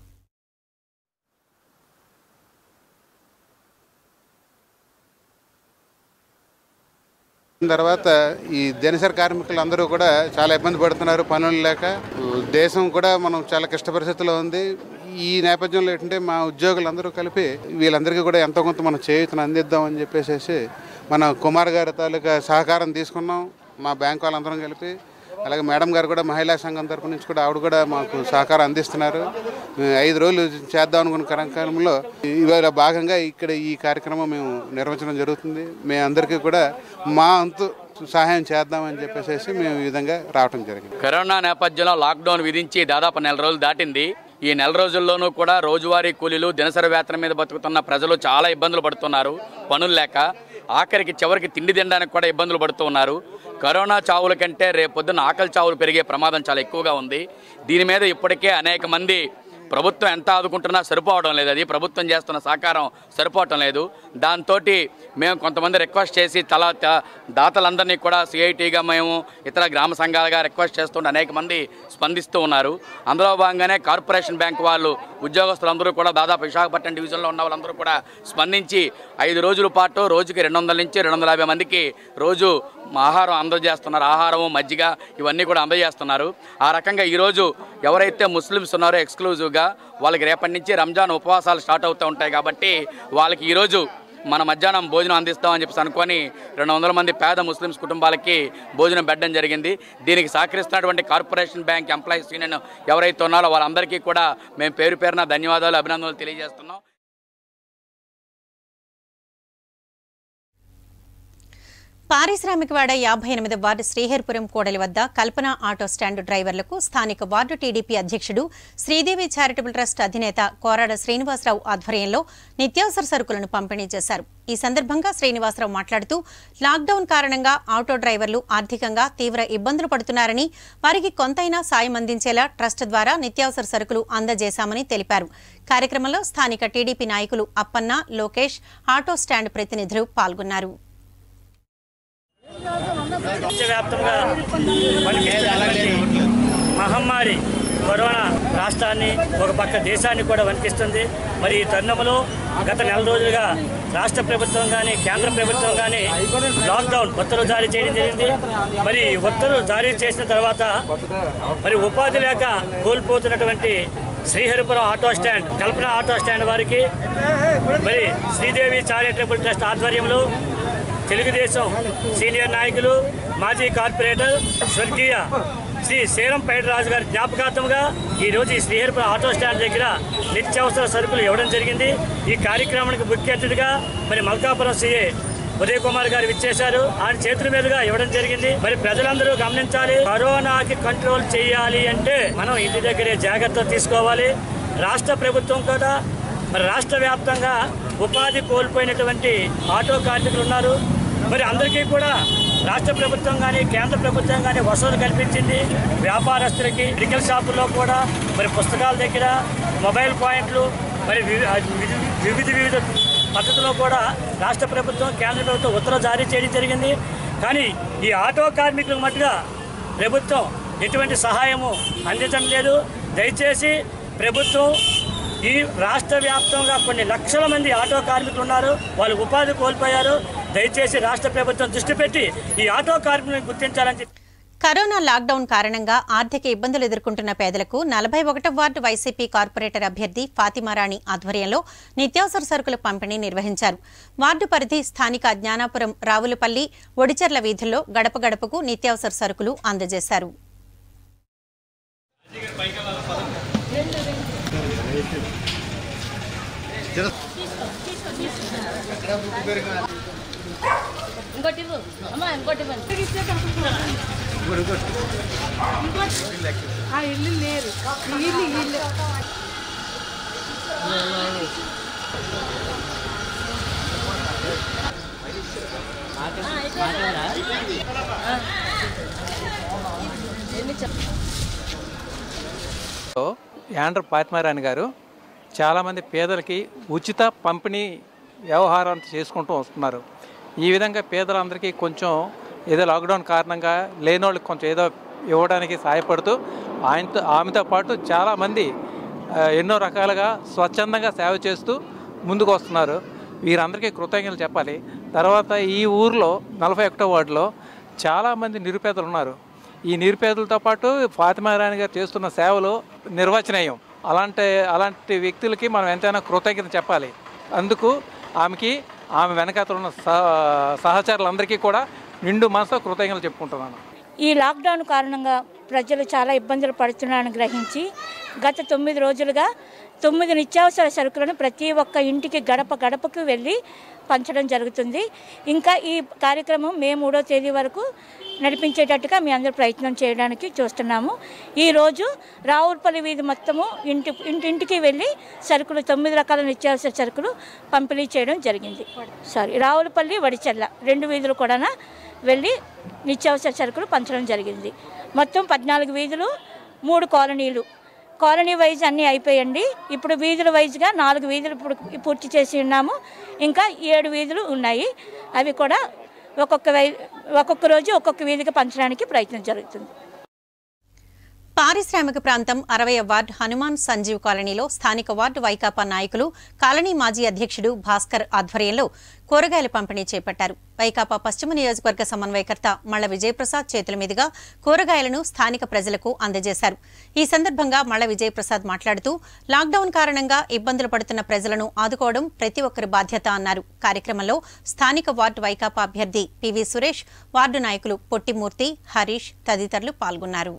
తర్వాత ఈ దినసరి కార్మికులు అందరూ కూడా చాలా ఇబ్బంది పడుతున్నారు పనులు లేక దేశం కూడా మనం చాలా కష్ట పరిస్థితిలో ఉంది ఈ నేపథ్యంలో ఏంటంటే మా ఉద్యోగులందరూ కలిపి వీళ్ళందరికీ కూడా ఎంతో కొంత మనం చేయూతను అందిద్దాం అని చెప్పేసి మన కుమార్ గారి తాలూకా సహకారం తీసుకున్నాం మా బ్యాంక్ వాళ్ళందరం కలిపి అలాగే మేడం గారు కూడా మహిళా సంఘం తరపు నుంచి కూడా ఆవిడ కూడా మాకు సహకారం అందిస్తున్నారు మేము ఐదు రోజులు చేద్దాం అనుకున్న కార్యక్రమంలో ఇవాళ భాగంగా ఇక్కడ ఈ కార్యక్రమం మేము నిర్వహించడం జరుగుతుంది మేము అందరికీ కూడా మా అంతు సహాయం చేద్దామని చెప్పేసి మేము ఈ విధంగా రావడం జరిగింది కరోనా నేపథ్యంలో లాక్డౌన్ విధించి దాదాపు నెల రోజులు దాటింది ఈ నెల రోజుల్లోనూ కూడా రోజువారీ కూలీలు దినసరి వేతనం మీద బతుకుతున్న ప్రజలు చాలా ఇబ్బందులు పడుతున్నారు పనులు లేక ఆఖరికి చివరికి తిండి తినడానికి కూడా ఇబ్బందులు పడుతూ ఉన్నారు కరోనా చావుల కంటే రేపొద్దున ఆకలి చావులు పెరిగే ప్రమాదం చాలా ఎక్కువగా ఉంది దీని మీద ఇప్పటికే అనేక మంది ప్రభుత్వం ఎంత ఆదుకుంటున్నా సరిపోవడం లేదు అది ప్రభుత్వం చేస్తున్న సహకారం సరిపోవటం లేదు దాంతో మేము కొంతమంది రిక్వెస్ట్ చేసి తల త- దాతలందరినీ కూడా సిఐటిగా మేము ఇతర గ్రామ సంఘాలుగా రిక్వెస్ట్ చేస్తుంటే అనేక మంది స్పందిస్తూ ఉన్నారు అందులో భాగంగానే కార్పొరేషన్ బ్యాంక్ వాళ్ళు ఉద్యోగస్తులందరూ కూడా దాదాపు విశాఖపట్నం డివిజన్లో ఉన్న వాళ్ళందరూ కూడా స్పందించి ఐదు రోజుల పాటు రోజుకి రెండు వందల నుంచి రెండు వందల యాభై మందికి రోజు ఆహారం అందజేస్తున్నారు ఆహారము మజ్జిగ ఇవన్నీ కూడా అందజేస్తున్నారు ఆ రకంగా ఈరోజు ఎవరైతే ముస్లిమ్స్ ఉన్నారో ఎక్స్క్లూజివ్గా వాళ్ళకి రేపటి నుంచి రంజాన్ ఉపవాసాలు స్టార్ట్ అవుతూ ఉంటాయి కాబట్టి వాళ్ళకి ఈరోజు మన మధ్యాహ్నం భోజనం అందిస్తామని చెప్పేసి అనుకొని రెండు వందల మంది పేద ముస్లిమ్స్ కుటుంబాలకి భోజనం పెట్టడం జరిగింది దీనికి సహకరిస్తున్నటువంటి కార్పొరేషన్ బ్యాంక్ ఎంప్లాయీస్ యూనియన్ ఎవరైతే ఉన్నారో వాళ్ళందరికీ కూడా మేము పేరు పేరున ధన్యవాదాలు అభినందనలు తెలియజేస్తున్నాం పారిశ్రామికవాడ యాభై ఎనిమిది వార్డు శ్రీహరిపురం కోడలి వద్ద కల్పన ఆటో స్టాండ్ డ్రైవర్లకు స్థానిక వార్డు టీడీపీ అధ్యక్షుడు శ్రీదేవి చారిటబుల్ ట్రస్ట్ అధినేత కోరాడ శ్రీనివాసరావు ఆధ్వర్యంలో నిత్యావసర సరుకులను పంపిణీ చేశారు ఈ సందర్భంగా శ్రీనివాసరావు మాట్లాడుతూ లాక్డౌన్ కారణంగా ఆటో డ్రైవర్లు ఆర్థికంగా తీవ్ర ఇబ్బందులు పడుతున్నారని వారికి కొంతైనా సాయం అందించేలా ట్రస్ట్ ద్వారా నిత్యావసర సరుకులు అందజేశామని తెలిపారు కార్యక్రమంలో స్థానిక టీడీపీ నాయకులు అప్పన్న లోకేష్ ఆటో స్టాండ్ ప్రతినిధులు పాల్గొన్నారు ప్రపంచవ్యాప్తంగా వణికిస్తున్నటువంటి మహమ్మారి కరోనా రాష్ట్రాన్ని ఒక పక్క దేశాన్ని కూడా వణికిస్తుంది మరి ఈ తరుణంలో గత నెల రోజులుగా రాష్ట్ర ప్రభుత్వం కానీ కేంద్ర ప్రభుత్వం కానీ లాక్డౌన్ ఉత్తర్వులు జారీ చేయడం జరిగింది మరి ఈ ఉత్తర్వులు జారీ చేసిన తర్వాత మరి ఉపాధి లేక కోల్పోతున్నటువంటి Sriharipuram auto stand Kalpana auto stand వారికి మరి శ్రీదేవి చారిటబుల్ ట్రస్ట్ ఆధ్వర్యంలో తెలుగుదేశం సీనియర్ నాయకులు మాజీ కార్పొరేటర్ స్వర్గీయ శ్రీ సేరం పైడరాజు గారి జ్ఞాపకార్థంగా ఈ రోజు ఈ శ్రీహరిపురం ఆటో స్టాండ్ దగ్గర నిత్యావసర సరుకులు ఇవ్వడం జరిగింది ఈ కార్యక్రమానికి ముఖ్య అతిథిగా మరి మల్కాపురం సీఏ ఉదయ్ కుమార్ గారు ఇచ్చేశారు ఆయన చేతుల మీదుగా ఇవ్వడం జరిగింది మరి ప్రజలందరూ గమనించాలి కరోనాకి కంట్రోల్ చేయాలి అంటే మనం ఇంటి దగ్గరే జాగ్రత్త తీసుకోవాలి రాష్ట్ర ప్రభుత్వం కూడా మరి రాష్ట్ర వ్యాప్తంగా ఉపాధి కోల్పోయినటువంటి ఆటో కార్మికులు ఉన్నారు మరి అందరికీ కూడా రాష్ట్ర ప్రభుత్వం కానీ కేంద్ర ప్రభుత్వం కానీ వసతులు కల్పించింది వ్యాపారస్తులకి మెడికల్ షాపుల్లో కూడా మరి పుస్తకాల దగ్గర మొబైల్ పాయింట్లు మరి వివి- వివిధ వివిధ వివిధ పద్ధతిలో కూడా రాష్ట్ర ప్రభుత్వం కేంద్ర ప్రభుత్వం ఉత్తర్వులు జారీ చేయడం జరిగింది కానీ ఈ ఆటో కార్మికులకు మట్టుగా ప్రభుత్వం ఎటువంటి సహాయము అందించడం లేదు దయచేసి ప్రభుత్వం ఈ రాష్ట్ర వ్యాప్తంగా కొన్ని లక్షల మంది ఆటో కార్మికులు ఉన్నారు వాళ్ళు ఉపాధి కోల్పోయారు దయచేసి రాష్ట్ర ప్రభుత్వం దృష్టి పెట్టి ఈ ఆటో కార్మికులను గుర్తించాలని చెప్పి కరోనా లాక్డౌన్ కారణంగా ఆర్థిక ఇబ్బందులు ఎదుర్కొంటున్న పేదలకు నలభై ఒకటో వార్డు వైసీపీ కార్పొరేటర్ అభ్యర్థి ఫాతిమారాణి ఆధ్వర్యంలో నిత్యావసర సరుకుల పంపిణీ నిర్వహించారు వార్డు పరిధి స్థానిక జ్ఞానాపురం రావులపల్లి ఒడిచెర్ల వీధుల్లో గడప గడపకు నిత్యావసర సరుకులు అందజేశారు ఇంకోటి ఇవ్వు. అమ్మా ఇంకోటి ఇవ్వండి. ఆ ఇల్లు లేరు ఈ ఇల్లు ఈ ఇల్లు యాండ్ర పాత్మారాణి గారు చాలామంది పేదలకి ఉచిత పంపిణీ వ్యవహారం చేసుకుంటూ వస్తున్నారు ఈ విధంగా పేదలందరికీ కొంచెం ఏదో లాక్డౌన్ కారణంగా లేని వాళ్ళకి కొంచెం ఏదో ఇవ్వడానికి సహాయపడుతూ ఆయనతో ఆమెతో పాటు చాలామంది ఆ, ఎన్నో రకాలుగా స్వచ్ఛందంగా సేవ చేస్తూ ముందుకు వస్తున్నారు వీరందరికీ కృతజ్ఞతలు చెప్పాలి తర్వాత ఈ ఊర్లో నలభై ఒకటో వార్డులో చాలామంది నిరుపేదలు ఉన్నారు ఈ నిరుపేదలతో పాటు ఫాతిమారాణి గారు చేస్తున్న సేవలు నిర్వచనీయం అలాంటి అలాంటి వ్యక్తులకి మనం ఎంతైనా కృతజ్ఞత చెప్పాలి అందుకు ఆమెకి ఆమె వెనకాతల ఉన్న సహ సహచరులందరికీ కూడా నిండు మనసుతో కృతజ్ఞతలు చెప్పుకుంటున్నాను ఈ లాక్డౌన్ కారణంగా ప్రజలు చాలా ఇబ్బందులు పడుతున్నారని గ్రహించి గత తొమ్మిది రోజులుగా తొమ్మిది నిత్యావసర సరుకులను ప్రతి ఒక్క ఇంటికి గడప గడపకు వెళ్ళి పంచడం జరుగుతుంది ఇంకా ఈ కార్యక్రమం మే మూడో తేదీ వరకు నడిపించేటట్టుగా మీ అందరూ ప్రయత్నం చేయడానికి చూస్తున్నాము ఈరోజు రావులపల్లి వీధి మొత్తము ఇంటి ఇంటింటికి వెళ్ళి సరుకులు తొమ్మిది రకాల నిత్యావసర సరుకులు పంపిణీ చేయడం జరిగింది సారీ రావులపల్లి వడిచెల్ల రెండు వీధులు కూడా వెళ్ళి నిత్యావసర సరుకులు పంచడం జరిగింది మొత్తం పద్నాలుగు వీధులు మూడు కాలనీలు కాలనీ వైజ్ అన్నీ అయిపోయండి ఇప్పుడు వీధుల వైజ్గా నాలుగు వీధులు ఇప్పుడు పూర్తి చేసి ఉన్నాము ఇంకా ఏడు వీధులు ఉన్నాయి అవి కూడా ఒక్కొక్క వై ఒక్కొక్క రోజు ఒక్కొక్క వీధికి పంచడానికి ప్రయత్నం జరుగుతుంది పారిశ్రామిక ప్రాంతం అరవై వార్డు హనుమాన్ సంజీవ్ కాలనీలో స్థానిక వార్డు వైకాపా నాయకులు కాలనీ మాజీ అధ్యక్షుడు భాస్కర్ ఆధ్వర్యంలో కూరగాయల పంపిణీ చేపట్టారు వైకాపా పశ్చిమ నియోజకవర్గ సమన్వయకర్త మళ్ల విజయప్రసాద్ చేతుల మీదుగా కూరగాయలను స్థానిక ప్రజలకు అందజేశారు ఈ సందర్భంగా మళ్ల విజయప్రసాద్ మాట్లాడుతూ లాక్డౌన్ కారణంగా ఇబ్బందులు పడుతున్న ప్రజలను ఆదుకోవడం ప్రతి ఒక్కరి బాధ్యత అన్నారు కార్యక్రమంలో స్థానిక వార్డు వైకాపా అభ్యర్థి పివి సురేష్ వార్డు నాయకులు పొట్టిమూర్తి హరీష్ తదితరులు పాల్గొన్నారు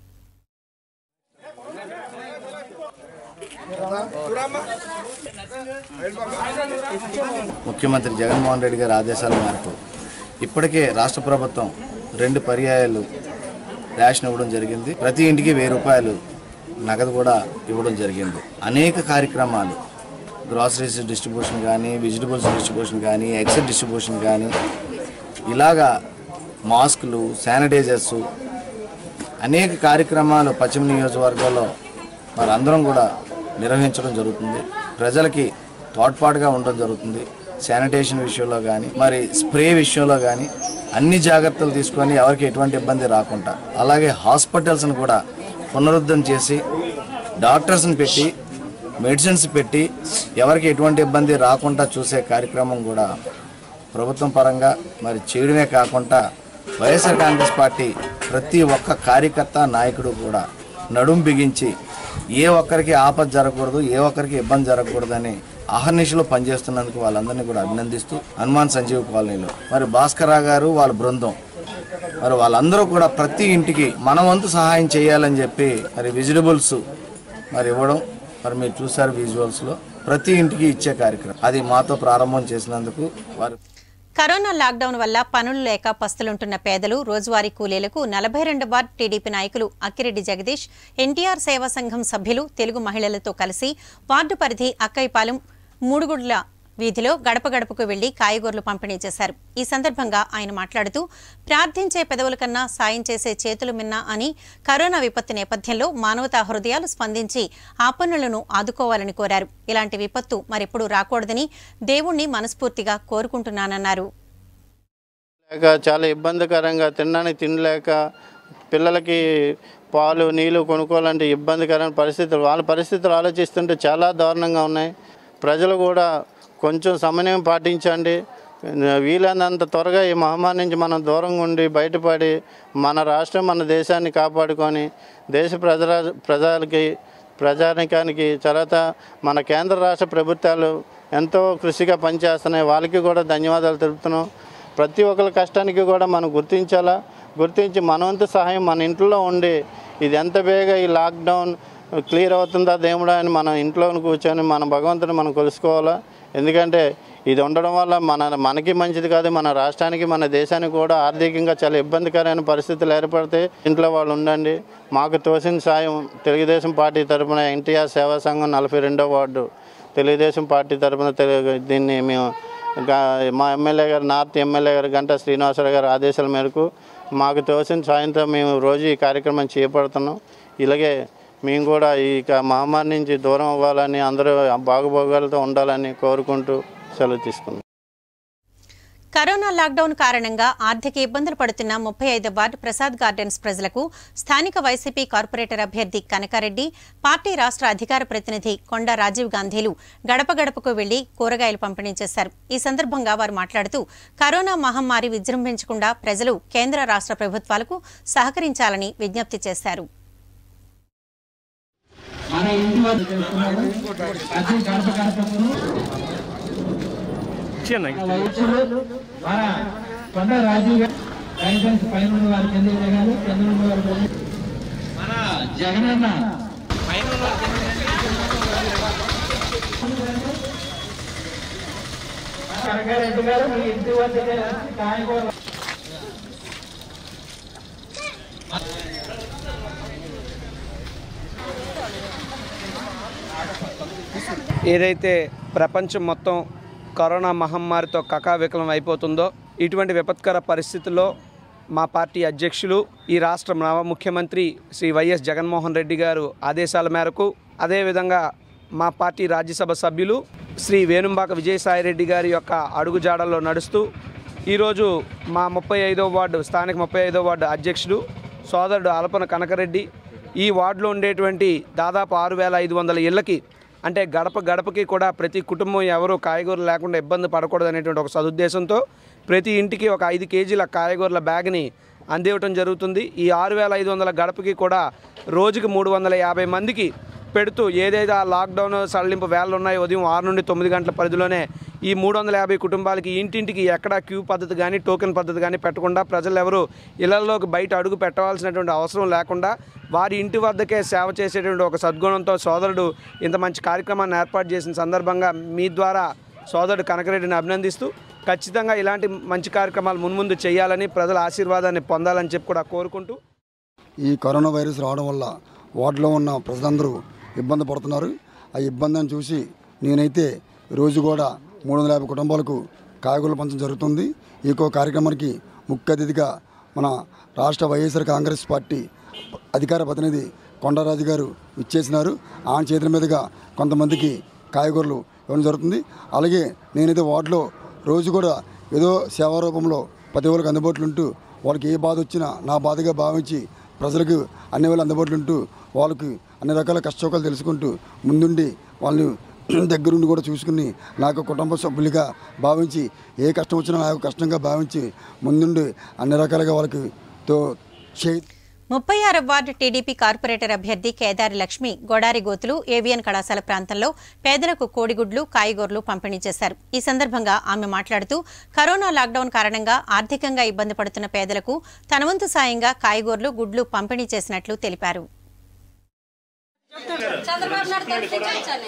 ముఖ్యమంత్రి జగన్మోహన్ రెడ్డి గారి ఆదేశాల మేరకు ఇప్పటికే రాష్ట్ర ప్రభుత్వం రెండు పర్యాయాలు రేషన్ ఇవ్వడం జరిగింది ప్రతి ఇంటికి వెయ్యి రూపాయలు నగదు కూడా ఇవ్వడం జరిగింది అనేక కార్యక్రమాలు గ్రాసరీస్ డిస్ట్రిబ్యూషన్ కానీ వెజిటబుల్స్ డిస్ట్రిబ్యూషన్ కానీ ఎగ్స్ డిస్ట్రిబ్యూషన్ కానీ ఇలాగా మాస్కులు శానిటైజర్స్ అనేక కార్యక్రమాలు పశ్చిమ నియోజకవర్గంలో మరి అందరం కూడా నిర్వహించడం జరుగుతుంది ప్రజలకి తోడ్పాటుగా ఉండడం జరుగుతుంది శానిటేషన్ విషయంలో కానీ మరి స్ప్రే విషయంలో కానీ అన్ని జాగ్రత్తలు తీసుకొని ఎవరికి ఎటువంటి ఇబ్బంది రాకుండా అలాగే హాస్పిటల్స్ని కూడా పునరుద్ధరణ చేసి డాక్టర్స్ని పెట్టి మెడిసిన్స్ పెట్టి ఎవరికి ఎటువంటి ఇబ్బంది రాకుండా చూసే కార్యక్రమం కూడా ప్రభుత్వం పరంగా మరి చేయడమే కాకుండా వైఎస్ఆర్ కాంగ్రెస్ పార్టీ ప్రతి ఒక్క కార్యకర్త నాయకుడు కూడా నడుం బిగించి ఏ ఒక్కరికి ఆపద జరగకూడదు ఏ ఒక్కరికి ఇబ్బంది జరగకూడదని అహర్నిశలో పనిచేస్తున్నందుకు వాళ్ళందరినీ కూడా అభినందిస్తూ హనుమాన్ సంజీవ్ కాలనీలో మరి భాస్కరరావు గారు వాళ్ళ బృందం మరి వాళ్ళందరూ కూడా ప్రతి ఇంటికి మన వంతు సహాయం చేయాలని చెప్పి మరి విజిటబుల్స్ మరి ఇవ్వడం మరి మీరు చూసారు విజువల్స్లో ప్రతి ఇంటికి ఇచ్చే కార్యక్రమం అది మాతో ప్రారంభం చేసినందుకు వారు కరోనా లాక్డౌన్ వల్ల పనులు లేక పస్తులుంటున్న పేదలు రోజువారీ కూలీలకు నలభై రెండు వార్డ్ టీడీపీ నాయకులు అక్కిరెడ్డి జగదీష్ ఎన్టీఆర్ సేవా సంఘం సభ్యులు తెలుగు మహిళలతో కలిసి వార్డు పరిధి అక్కైపాలెం మూడుగుడ్ల వీధిలో గడప గడపకు వెళ్లి కాయగూరలు పంపిణీ చేశారు ఈ సందర్భంగా ఆయన మాట్లాడుతూ ప్రార్థించే పెదవుల కన్నా సాయం చేసే చేతులు మిన్నా అని కరోనా విపత్తు నేపథ్యంలో మానవతా హృదయాలు స్పందించి ఆపన్నులను ఆదుకోవాలని కోరారు ఇలాంటి విపత్తు మరెప్పుడూ రాకూడదని దేవుణ్ణి మనస్ఫూర్తిగా కోరుకుంటున్నానన్నారు లేక చాలా ఇబ్బందికరంగా తినడానికి తినలేక పిల్లలకి పాలు నీళ్లు కొనుక్కోవాలంటే ఇబ్బందికరమైన పరిస్థితులు వాళ్ళ పరిస్థితులు ఆలోచిస్తుంటే చాలా దారుణంగా ఉన్నాయి ప్రజలు కూడా కొంచెం సమన్వయం పాటించండి వీలైనంత త్వరగా ఈ మహమ్మారి నుంచి మనం దూరంగా ఉండి బయటపడి మన రాష్ట్రం మన దేశాన్ని కాపాడుకొని దేశ ప్రజల ప్రజలకి ప్రజానికానికి తర్వాత మన కేంద్ర రాష్ట్ర ప్రభుత్వాలు ఎంతో కృషిగా పనిచేస్తున్నాయి వాళ్ళకి కూడా ధన్యవాదాలు తెలుపుతున్నాం ప్రతి ఒక్కరి కష్టానికి కూడా మనం గుర్తించాలా గుర్తించి మనవంతు సహాయం మన ఇంట్లో ఉండి ఇది ఎంత బేగా ఈ లాక్డౌన్ క్లియర్ అవుతుందా దేవుడా అని మనం ఇంట్లో కూర్చొని మన భగవంతుని మనం కొలుసుకోవాలా ఎందుకంటే ఇది ఉండడం వల్ల మన మనకి మంచిది కాదు మన రాష్ట్రానికి మన దేశానికి కూడా ఆర్థికంగా చాలా ఇబ్బందికరమైన పరిస్థితులు ఏర్పడితే ఇంట్లో వాళ్ళు ఉండండి మాకు తోసిన సాయం తెలుగుదేశం పార్టీ తరపున ఎన్టీఆర్ సేవా సంఘం నలభై రెండో వార్డు తెలుగుదేశం పార్టీ తరపున తెలు- దీన్ని మేము గా- మా ఎమ్మెల్యే గారు నార్త్ ఎమ్మెల్యే గారు గంటా శ్రీనివాసరావు గారి ఆదేశాల మేరకు మాకు తోసిన సాయంతో మేము రోజు ఈ కార్యక్రమం చేపడుతున్నాం ఇలాగే మేము కూడా ఈ క- మహమ్మారి నుంచి దూరం అవ్వాలని అందరూ బాగుభోగాలతో ఉండాలని కోరుకుంటూ సెలవు తీసుకున్నాం కరోనా లాక్డౌన్ కారణంగా ఆర్థిక ఇబ్బందులు పడుతున్న ముప్పై ఐదు వార్డు ప్రసాద్ గార్డెన్స్ ప్రజలకు స్థానిక వైసీపీ కార్పొరేటర్ అభ్యర్థి కనకారెడ్డి పార్టీ రాష్ట్ర అధికార ప్రతినిధి కొండ రాజీవ్ గాంధీలు గడప గడపకు వెళ్లి కూరగాయలు పంపిణీ చేశారు ఈ సందర్భంగా వారు మాట్లాడుతూ కరోనా మహమ్మారి విజృంభించకుండా ప్రజలు కేంద్ర రాష్ట్ర ప్రభుత్వాలకు సహకరించాలని విజ్ఞప్తి చేశారు మన ఇంటి వద్ద చేస్తున్నారు ప్రతి గడప గడపకు వైద్యులు మన కొండ రాజీవ్ గారు గైడెన్స్ పైన ఉన్న వారు కింద దిగాలి కింద ఉన్న వారు పైన. మన జగనన్న పైన ఉన్న వారు కింద దిగాలి. కనకారెడ్డి గారు మీ ఇంటి వద్దకే వచ్చి కాయగూర ఏదైతే ప్రపంచం మొత్తం కరోనా మహమ్మారితో కకావికలం అయిపోతుందో ఇటువంటి విపత్కర పరిస్థితుల్లో మా పార్టీ అధ్యక్షులు ఈ రాష్ట్ర నవ ముఖ్యమంత్రి శ్రీ వైఎస్ జగన్మోహన్ రెడ్డి గారు ఆదేశాల మేరకు అదేవిధంగా మా పార్టీ రాజ్యసభ సభ్యులు శ్రీ వేణుంబాక విజయసాయిరెడ్డి గారి యొక్క అడుగుజాడల్లో నడుస్తూ ఈరోజు మా ముప్పై ఐదో వార్డు స్థానిక ముప్పై ఐదో వార్డు అధ్యక్షుడు సోదరుడు ఆలపన కనకరెడ్డి ఈ వార్డులో ఉండేటువంటి దాదాపు ఆరు వేల ఐదు వందల ఇళ్ళకి అంటే గడప గడపకి కూడా ప్రతి కుటుంబం ఎవరు కాయగూరలు లేకుండా ఇబ్బంది పడకూడదు అనేటువంటి ఒక సదుద్దేశంతో ప్రతి ఇంటికి ఒక ఐదు కేజీల కాయగూరల బ్యాగ్ని అందివ్వటం జరుగుతుంది ఈ ఆరు వేల ఐదు వందల గడపకి కూడా రోజుకి మూడు వందల యాభై మందికి పెడుతూ ఏదైతే ఆ లాక్డౌన్ సడలింపు వేళలు ఉన్నాయో ఉదయం ఆరు నుండి తొమ్మిది గంటల పరిధిలోనే ఈ మూడు వందల యాభై కుటుంబాలకి ఇంటింటికి ఎక్కడా క్యూ పద్ధతి కానీ టోకెన్ పద్ధతి కానీ పెట్టకుండా ప్రజలు ఎవరు ఇళ్లలోకి బయట అడుగు పెట్టవలసినటువంటి అవసరం లేకుండా వారి ఇంటి వద్దకే సేవ చేసేటువంటి ఒక సద్గుణంతో సోదరుడు ఇంత మంచి కార్యక్రమాన్ని ఏర్పాటు చేసిన సందర్భంగా మీ ద్వారా సోదరుడు కనకరెడ్డిని అభినందిస్తూ ఖచ్చితంగా ఇలాంటి మంచి కార్యక్రమాలు మున్ముందు చేయాలని ప్రజల ఆశీర్వాదాన్ని పొందాలని చెప్పి కూడా కోరుకుంటూ ఈ కరోనా వైరస్ రావడం వల్ల వార్డులో ఉన్న ప్రజలందరూ ఇబ్బంది పడుతున్నారు ఆ ఇబ్బందిని చూసి నేనైతే రోజు కూడా మూడు వందల యాభై కుటుంబాలకు కాయగూరలు పంచడం జరుగుతుంది ఈ కో కార్యక్రమానికి ముఖ్య అతిథిగా మన రాష్ట్ర వైఎస్ఆర్ కాంగ్రెస్ పార్టీ అధికార ప్రతినిధి కొండరాజు గారు ఇచ్చేసినారు ఆయన చేతుల మీదుగా కొంతమందికి కాయగూరలు ఇవ్వడం జరుగుతుంది అలాగే నేనైతే వార్డులో రోజు కూడా ఏదో సేవా రూపంలో ప్రతి ఒక్కరికి అందుబాటులో ఉంటూ వాళ్ళకి ఏ బాధ వచ్చినా నా బాధగా భావించి ప్రజలకు అన్ని వేళ అందుబాటులో ఉంటూ వాళ్ళకి అన్ని రకాల కష్టసుఖాలు తెలుసుకుంటూ ముందుండి వాళ్ళని దగ్గరుండి కూడా చూసుకుని నాకు కుటుంబ సభ్యులుగా భావించి ఏ కష్టం వచ్చినా నాకు కష్టంగా భావించి ముందుండి అన్ని రకాలుగా వాళ్ళకి తో చేయి ముప్పై ఆరు వార్డు టీడీపీ కార్పొరేటర్ అభ్యర్థి కేదారి లక్ష్మి గోడారి గోతులు ఏవియన్ కళాశాల ప్రాంతంలో పేదలకు కోడిగుడ్లు కాయగూరలు పంపిణీ చేశారు ఈ సందర్భంగా ఆమె మాట్లాడుతూ కరోనా లాక్డౌన్ కారణంగా ఆర్థికంగా ఇబ్బంది పడుతున్న పేదలకు తన వంతు సాయంగా కాయగూరలు గుడ్లు పంపిణీ చేసినట్లు తెలిపారు చంద్రబాబు నాయుడు కనిపించాలి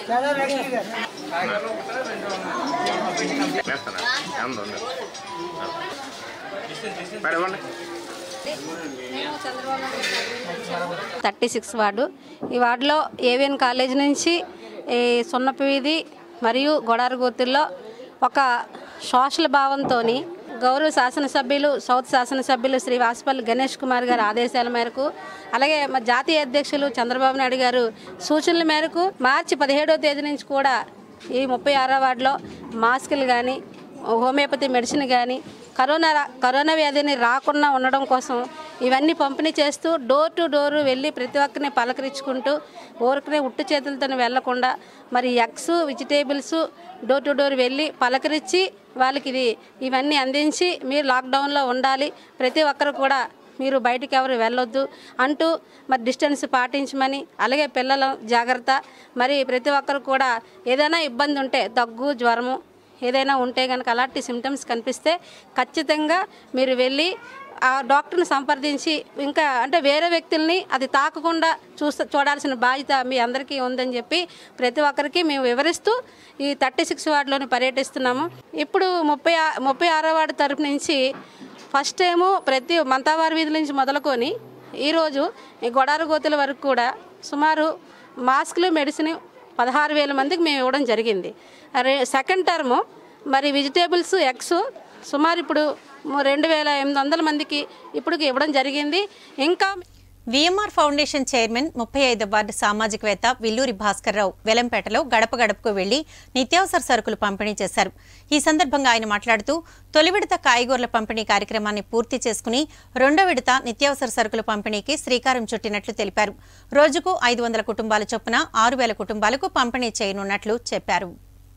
థర్టీ సిక్స్ వార్డు ఈ వార్డులో ఏవిఎన్ కాలేజ్ నుంచి ఈ సున్నపు వీధి మరియు గొడారగూతుల్లో ఒక సోషల్ భావంతో గౌరవ శాసనసభ్యులు సౌత్ శాసనసభ్యులు శ్రీ వాసుపల్లి గణేష్ కుమార్ గారి ఆదేశాల మేరకు అలాగే మా జాతీయ అధ్యక్షులు చంద్రబాబు నాయుడు గారు సూచనల మేరకు మార్చి పదిహేడవ తేదీ నుంచి కూడా ఈ ముప్పై ఆరో వార్డులో మాస్కులు కానీ హోమియోపతి మెడిసిన్ కానీ కరోనా రా- కరోనా వ్యాధిని రాకుండా ఉండడం కోసం ఇవన్నీ పంపిణీ చేస్తూ డోర్ టు డోర్ వెళ్ళి ప్రతి ఒక్కరిని పలకరించుకుంటూ ఊరికనే ఉట్టు చేతులతో వెళ్లకుండా మరి eggs vegetables door to door వెళ్ళి పలకరించి వాళ్ళకి ఇది ఇవన్నీ అందించి మీరు లాక్డౌన్లో ఉండాలి ప్రతి ఒక్కరు కూడా మీరు బయటికి ఎవరు వెళ్ళొద్దు అంటూ మరి డిస్టెన్స్ పాటించమని అలాగే పిల్లల జాగ్రత్త మరి ప్రతి ఒక్కరు కూడా ఏదైనా ఇబ్బంది ఉంటే దగ్గు జ్వరము ఏదైనా ఉంటే కనుక అలాంటి సిమ్టమ్స్ కనిపిస్తే ఖచ్చితంగా మీరు వెళ్ళి ఆ డాక్టర్ని సంప్రదించి ఇంకా అంటే వేరే వ్యక్తుల్ని అది తాకకుండా చూస్త చూడాల్సిన బాధ్యత మీ అందరికీ ఉందని చెప్పి ప్రతి ఒక్కరికి మేము వివరిస్తూ ఈ థర్టీ సిక్స్ వార్డులోని పర్యటిస్తున్నాము ఇప్పుడు ముప్పై ఆ- ముప్పై ఆరో వార్డు తరపు నుంచి ఫస్ట్ టైము ప్రతి మంతావారి వీధి నుంచి మొదలుకొని ఈరోజు ఈ గొడారు గోతుల వరకు కూడా సుమారు మాస్కులు మెడిసిన్ పదహారు వేల మందికి మేము ఇవ్వడం జరిగింది రే సెకండ్ టర్ము మరి వెజిటేబుల్స్ ఎగ్స్ సుమారు ఇప్పుడు రెండు వేల ఎనిమిది వందల మందికి ఇప్పుడు ఇవ్వడం జరిగింది ఇంకా వీఎంఆర్ ఫౌండేషన్ చైర్మన్ ముప్పై ఐదు వార్డు సామాజికవేత్త విల్లూరి భాస్కర్రావు వెలంపేటలో గడప గడపకు వెళ్లి నిత్యావసర సరుకులు పంపిణీ చేశారు ఈ సందర్భంగా ఆయన మాట్లాడుతూ తొలి విడత కాయగూరల పంపిణీ కార్యక్రమాన్ని పూర్తి చేసుకుని రెండో విడత నిత్యావసర సరుకుల పంపిణీకి శ్రీకారం చుట్టినట్లు తెలిపారు రోజుకు ఐదు వందల కుటుంబాల చొప్పున ఆరు వేల కుటుంబాలకు పంపిణీ చేయనున్నట్లు చెప్పారు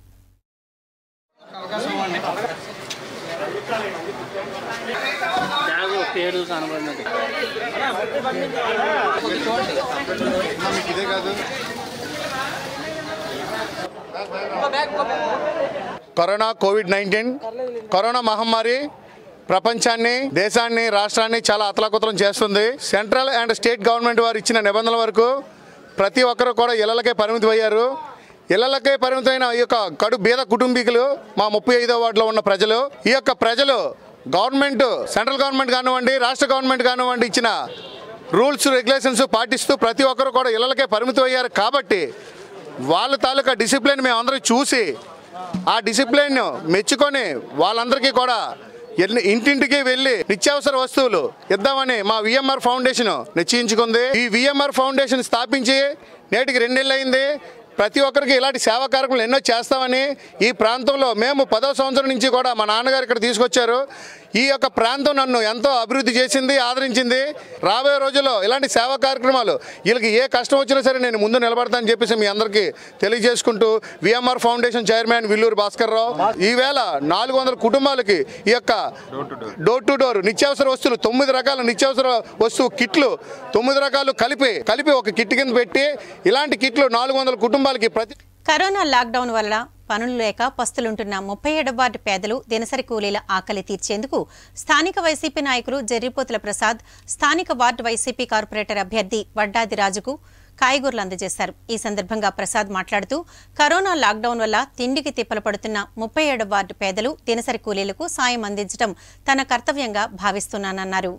పేరు కనబడినది ఇదే కాదు కరోనా కోవిడ్ నైన్టీన్ కరోనా మహమ్మారి ప్రపంచాన్ని దేశాన్ని రాష్ట్రాన్ని చాలా అతలాకుతలం చేస్తుంది సెంట్రల్ అండ్ స్టేట్ గవర్నమెంట్ వారు ఇచ్చిన నిబంధనల వరకు ప్రతి ఒక్కరు కూడా ఇళ్లకే పరిమితం అయ్యారు ఇళ్లకే పరిమితమైన ఈ యొక్క కడు బీద కుటుంబీకులు మా ముప్పై ఐదో వార్డులో ఉన్న ప్రజలు ఈ యొక్క ప్రజలు గవర్నమెంట్ సెంట్రల్ గవర్నమెంట్ కానివ్వండి రాష్ట్ర గవర్నమెంట్ కానివ్వండి ఇచ్చిన రూల్స్ రెగ్యులేషన్స్ పాటిస్తూ ప్రతి ఒక్కరు కూడా ఇళ్లకే పరిమితం అయ్యారు కాబట్టి వాళ్ళ తాలూకా డిసిప్లిన్ మేము అందరం చూసి ఆ డిసిప్లిన్ మెచ్చుకొని వాళ్ళందరికీ కూడా ఎన్ని- ఇంటింటికి వెళ్ళి నిత్యావసర వస్తువులు ఇద్దామని మా విఎంఆర్ ఫౌండేషన్ నిశ్చయించుకుంది ఈ విఎంఆర్ ఫౌండేషన్ స్థాపించి నేటికి రెండేళ్ళు అయింది ప్రతి ఒక్కరికి ఇలాంటి సేవా కార్యక్రమాలు ఎన్నో చేస్తామని ఈ ప్రాంతంలో మేము పదో సంవత్సరం నుంచి కూడా మా నాన్నగారు ఇక్కడ తీసుకొచ్చారు ఈ యొక్క ప్రాంతం నన్ను ఎంతో అభివృద్ధి చేసింది ఆదరించింది రాబోయే రోజుల్లో ఇలాంటి సేవా కార్యక్రమాలు వీళ్ళకి ఏ కష్టం వచ్చినా సరే నేను ముందు నిలబడతానని చెప్పేసి మీ అందరికీ తెలియజేసుకుంటూ విఎంఆర్ ఫౌండేషన్ చైర్మన్ విల్లూరు భాస్కర్ రావు ఈవేళ నాలుగు వందల కుటుంబాలకి ఈ యొక్క డోర్ టు డోర్ నిత్యావసర వస్తువులు తొమ్మిది రకాల నిత్యావసర వస్తువు కిట్లు తొమ్మిది రకాలు కలిపి కలిపి ఒక కిట్ కింద పెట్టి ఇలాంటి కిట్లు నాలుగు వందల కుటుంబాలకి ప్రతి కరోనా లాక్డౌన్ వల్ల పనులు లేక పస్తులుంటున్న ముప్పై ఏడు వార్డు పేదలు దినసరి కూలీల ఆకలి తీర్చేందుకు స్థానిక వైసీపీ నాయకులు జెర్రిపోతుల ప్రసాద్ స్థానిక వార్డు వైసీపీ కార్పొరేటర్ అభ్యర్థి వడ్డాది రాజుకు కాయగూరలు అందజేశారు ఈ సందర్భంగా ప్రసాద్ మాట్లాడుతూ కరోనా లాక్డౌన్ వల్ల తిండికి తిప్పలు పడుతున్న ముప్పై ఏడు వార్డు పేదలు దినసరి కూలీలకు సాయం అందించడం తన కర్తవ్యంగా భావిస్తున్నానన్నారు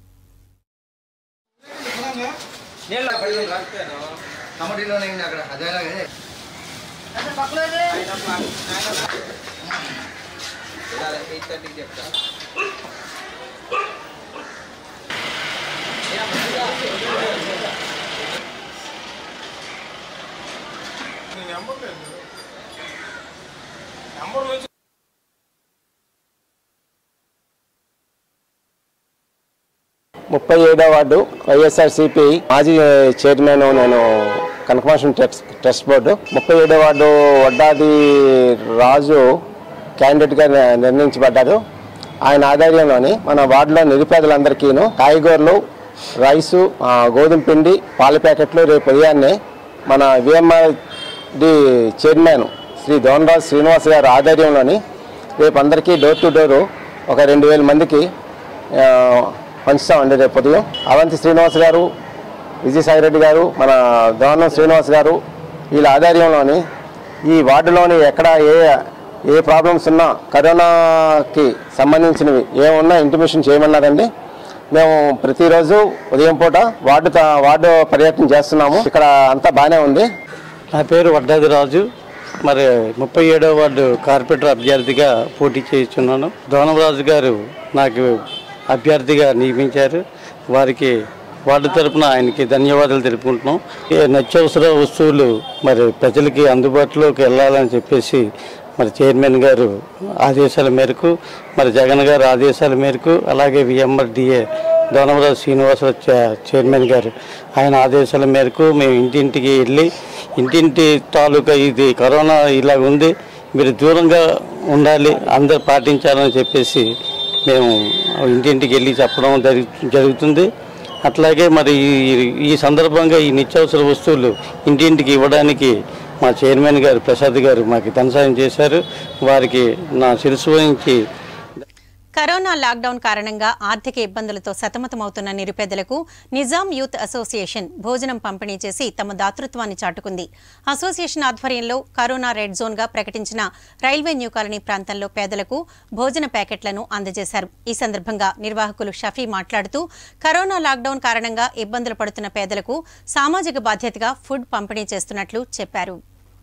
ముప్పై ఏడో వార్డు వైఎస్ఆర్సిపి మాజీ చైర్మన్ నేను కన్ఫర్మేషన్ టెస్ట్ టెస్ట్ బోర్డు ముప్పై ఏడో వార్డు వడ్డాది రాజు క్యాండిడేట్గా ని- నిర్ణయించబడ్డారు ఆయన ఆధ్వర్యంలోని మన వార్డులో నిరుపేదలందరికీను కాయగూరలు రైసు ఆ, గోధుమ పిండి పాల ప్యాకెట్లు రేపు ఉదయాన్నే మన విఎంఆర్ డి చైర్మన్ శ్రీ దోనరాజు శ్రీనివాస్ గారి ఆధ్వర్యంలోని రేపు అందరికీ డోర్ టు డోరు ఒక రెండు వేల మందికి ఆ, పంచుతామండి రేపు ఉదయం అవంతి శ్రీనివాస్ గారు విజయసాయిరెడ్డి గారు మన గవర్నర్ శ్రీనివాస్ గారు వీళ్ళ ఆధ్వర్యంలోని ఈ వార్డులోని ఎక్కడ ఏ ఏ ప్రాబ్లమ్స్ ఉన్నా కరోనాకి సంబంధించినవి ఏమున్నా ఇంటిమేషన్ చేయమన్నారండి మేము ప్రతిరోజు ఉదయం పూట వార్డు తా- వార్డు పర్యటన చేస్తున్నాము ఇక్కడ అంతా బాగానే ఉంది నా పేరు వడ్డాది రాజు మరి ముప్పై ఏడవ వార్డు కార్పొరేటర్ అభ్యర్థిగా పోటీ చేస్తున్నాను దోనవరాజు గారు నాకు అభ్యర్థిగా నియమించారు వారికి వార్డు తరపున ఆయనకి ధన్యవాదాలు తెలుపుకుంటున్నాం ఈ నిత్యావసర వస్తువులు మరి ప్రజలకి అందుబాటులోకి వెళ్ళాలని చెప్పేసి మరి చైర్మన్ గారు ఆదేశాల మేరకు మరి జగన్ గారు ఆదేశాల మేరకు అలాగే విఎంఆర్డిఏ దోనవరాజు శ్రీనివాసరావు చే- చైర్మన్ గారు ఆయన ఆదేశాల మేరకు మేము ఇంటింటికి వెళ్ళి ఇంటింటి తాలూకా ఇది కరోనా ఇలా ఉంది మీరు దూరంగా ఉండాలి అందరు పాటించాలని చెప్పేసి మేము ఇంటింటికి వెళ్ళి చెప్పడం జరుగు- జరుగుతుంది అట్లాగే మరి ఈ ఈ సందర్భంగా ఈ నిత్యావసర వస్తువులు ఇంటింటికి ఇవ్వడానికి మా చైర్మన్ గారు ప్రసాద్ గారు మాకు ధనసాయం చేశారు వారికి నా శిరస్సు వహించి కరోనా లాక్డౌన్ కారణంగా ఆర్థిక ఇబ్బందులతో సతమతమవుతున్న నిరుపేదలకు నిజాం యూత్ అసోసియేషన్ భోజనం పంపిణీ చేసి తమ దాతృత్వాన్ని చాటుకుంది అసోసియేషన్ ఆధ్వర్యంలో కరోనా రెడ్ జోన్ గా ప్రకటించిన రైల్వే న్యూ కాలనీ ప్రాంతంలో పేదలకు భోజన ప్యాకెట్లను అందజేశారు ఈ సందర్భంగా నిర్వాహకులు షఫీ మాట్లాడుతూ కరోనా లాక్డౌన్ కారణంగా ఇబ్బందులు పడుతున్న పేదలకు సామాజిక బాధ్యతగా ఫుడ్ పంపిణీ చేస్తున్నట్లు చెప్పారు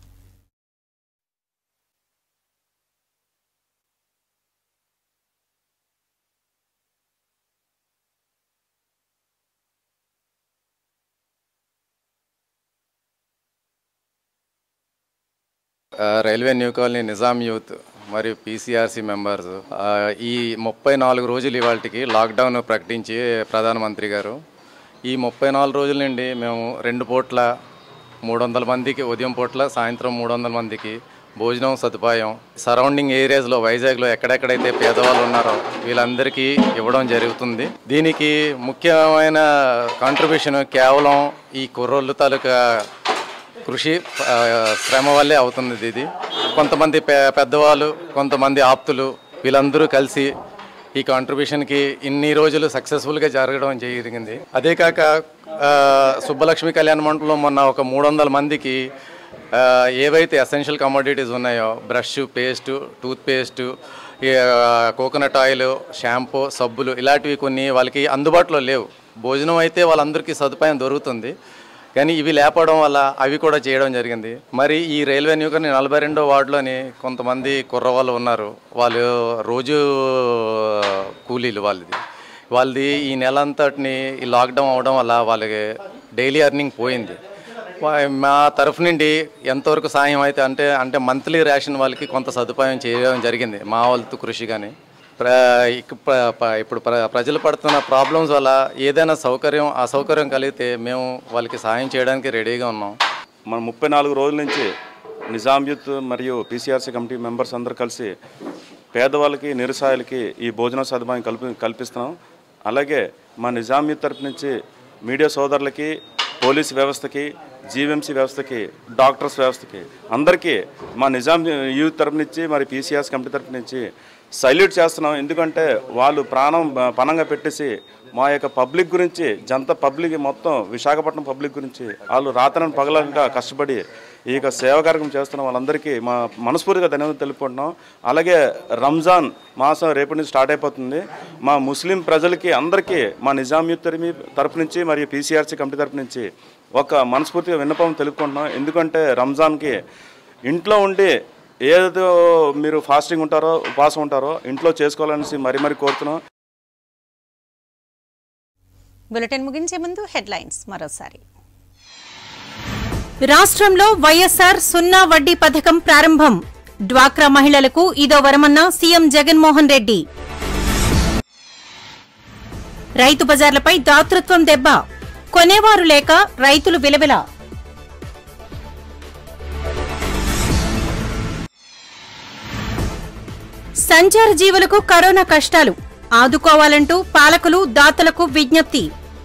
ఆ, railway new colony Nizam youth మరియు పీసీఆర్సీ మెంబర్స్ ఆ, ఈ ముప్పై నాలుగు రోజులు ఇవాళకి లాక్డౌన్ ప్రకటించి ప్రధానమంత్రి గారు ఈ ముప్పై నాలుగు రోజుల నుండి మేము రెండు పూట్ల మూడు వందల మందికి ఉదయం పూట్ల సాయంత్రం మూడు వందల మందికి భోజనం సదుపాయం సరౌండింగ్ ఏరియాస్లో వైజాగ్లో ఎక్కడెక్కడైతే పేదవాళ్ళు ఉన్నారో వీళ్ళందరికీ ఇవ్వడం జరుగుతుంది దీనికి ముఖ్యమైన కాంట్రిబ్యూషన్ కేవలం ఈ కుర్రోళ్ళు తాలూకా కృషి ఆ, శ్రమ వల్లే అవుతుంది ఇది కొంతమంది పె పెద్దవాళ్ళు కొంతమంది ఆప్తులు వీళ్ళందరూ కలిసి ఈ కాంట్రిబ్యూషన్కి ఇన్ని రోజులు సక్సెస్ఫుల్గా జరగడం జరిగింది అదే కాక ఆ, సుబ్బలక్ష్మి కళ్యాణ మండపంలో మొన్న ఒక మూడు వందల మందికి ఆ, ఏవైతే ఎసెన్షియల్ కమోడిటీస్ ఉన్నాయో brush paste tooth paste coconut oil shampoo సబ్బులు ఇలాంటివి కొన్ని వాళ్ళకి అందుబాటులో లేవు భోజనం అయితే వాళ్ళందరికీ సదుపాయం దొరుకుతుంది కానీ ఇవి లేపడం వల్ల అవి కూడా చేయడం జరిగింది మరి ఈ రైల్వే న్యూకర్ని నలభై రెండో వార్డులోని కొంతమంది కుర్రవాళ్ళు ఉన్నారు వాళ్ళు రోజు కూలీలు వాళ్ళది వాళ్ళది ఈ నెల అంతటిని ఈ లాక్డౌన్ అవడం వల్ల వాళ్ళకి డైలీ ఎర్నింగ్ పోయింది వా- మా తరఫు నుండి ఎంతవరకు సాయం అయితే అంటే అంటే మంత్లీ రేషన్ వాళ్ళకి కొంత సదుపాయం చేయడం జరిగింది మా వాళ్ళతో కృషి కానీ ప్ర ఇక ప్ర- ప- ఇప్పుడు ప్ర- ప్రజలు పడుతున్న ప్రాబ్లమ్స్ వల్ల ఏదైనా సౌకర్యం అసౌకర్యం కలిగితే మేము వాళ్ళకి సాయం చేయడానికి రెడీగా ఉన్నాం మన ముప్పై నాలుగు రోజుల నుంచి నిజాం యూత్ మరియు పీసీఆర్సీ కమిటీ మెంబర్స్ అందరూ కలిసి పేదవాళ్ళకి నిరుసాయులకి ఈ భోజన సదుపాయం కల్పి కల్పిస్తున్నాం అలాగే మా నిజాం యూత్ తరపు నుంచి మీడియా సోదరులకి పోలీస్ వ్యవస్థకి జీవీఎంసీ వ్యవస్థకి డాక్టర్స్ వ్యవస్థకి అందరికీ మా నిజాం యూత్ తరపు నుంచి మరి పీసీఆర్స్ కమిటీ తరపు నుంచి సల్యూట్ చేస్తున్నాం ఎందుకంటే వాళ్ళు ప్రాణం బ- పణంగా పెట్టేసి మా యొక్క పబ్లిక్ గురించి జనతా పబ్లిక్ మొత్తం విశాఖపట్నం పబ్లిక్ గురించి వాళ్ళు రాత్రని పగలంగా కష్టపడి ఈ యొక్క సేవ కార్యక్రమం చేస్తున్న వాళ్ళందరికీ మా మనస్ఫూర్తిగా ధన్యవాదాలు తెలుపుకుంటున్నాం అలాగే రంజాన్ మాసం రేపటి నుంచి స్టార్ట్ అయిపోతుంది మా ముస్లిం ప్రజలకి అందరికీ మా నిజాం యూత్ తరమి తరపు నుంచి మరియు పీసీఆర్సీ కమిటీ తరపు నుంచి ఒక మనస్ఫూర్తిగా విన్నపం తెలుపుకుంటున్నాం ఎందుకంటే రంజాన్కి ఇంట్లో ఉండి ఏదో మీరు ఫాస్టింగ్ ఉంటారో ఉపవాసం ఉంటారో ఇంట్లో చేసుకోవాలనేసి మరీ మరీ కోరుతున్నాం బులెటిన్ ముగించే ముందు హెడ్లైన్స్ మరోసారి రాష్ట్రంలో వైఎస్ఆర్ సున్నా వడ్డీ పథకం ప్రారంభం డ్వాక్రా మహిళలకు ఇదో వరమన్న సీఎం జగన్మోహన్ రెడ్డి రైతు బజార్లపై దాతృత్వం దెబ్బ కొనేవారు లేక రైతులు విలవిల సంచార జీవులకు కరోనా కష్టాలు ఆదుకోవాలంటూ పాలకులు దాతలకు విజ్ఞప్తి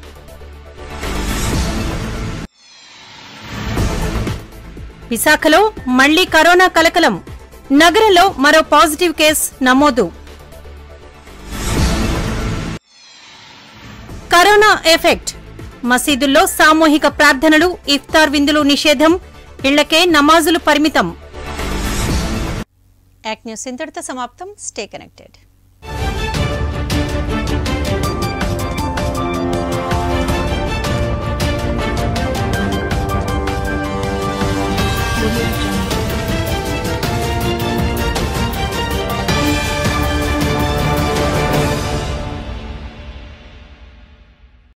విశాఖలో మళ్లీ కరోనా కలకలం నగరంలో మరో పాజిటివ్ కేస్ నమోదు కరోనా ఎఫెక్ట్ మసీదుల్లో సామూహిక ప్రార్థనలు ఇఫ్తార్ విందులు నిషేధం ఇళ్లకే నమాజులు పరిమితం యాక్ న్యూస్ ఇంతటితో సమాప్తం స్టే కనెక్టెడ్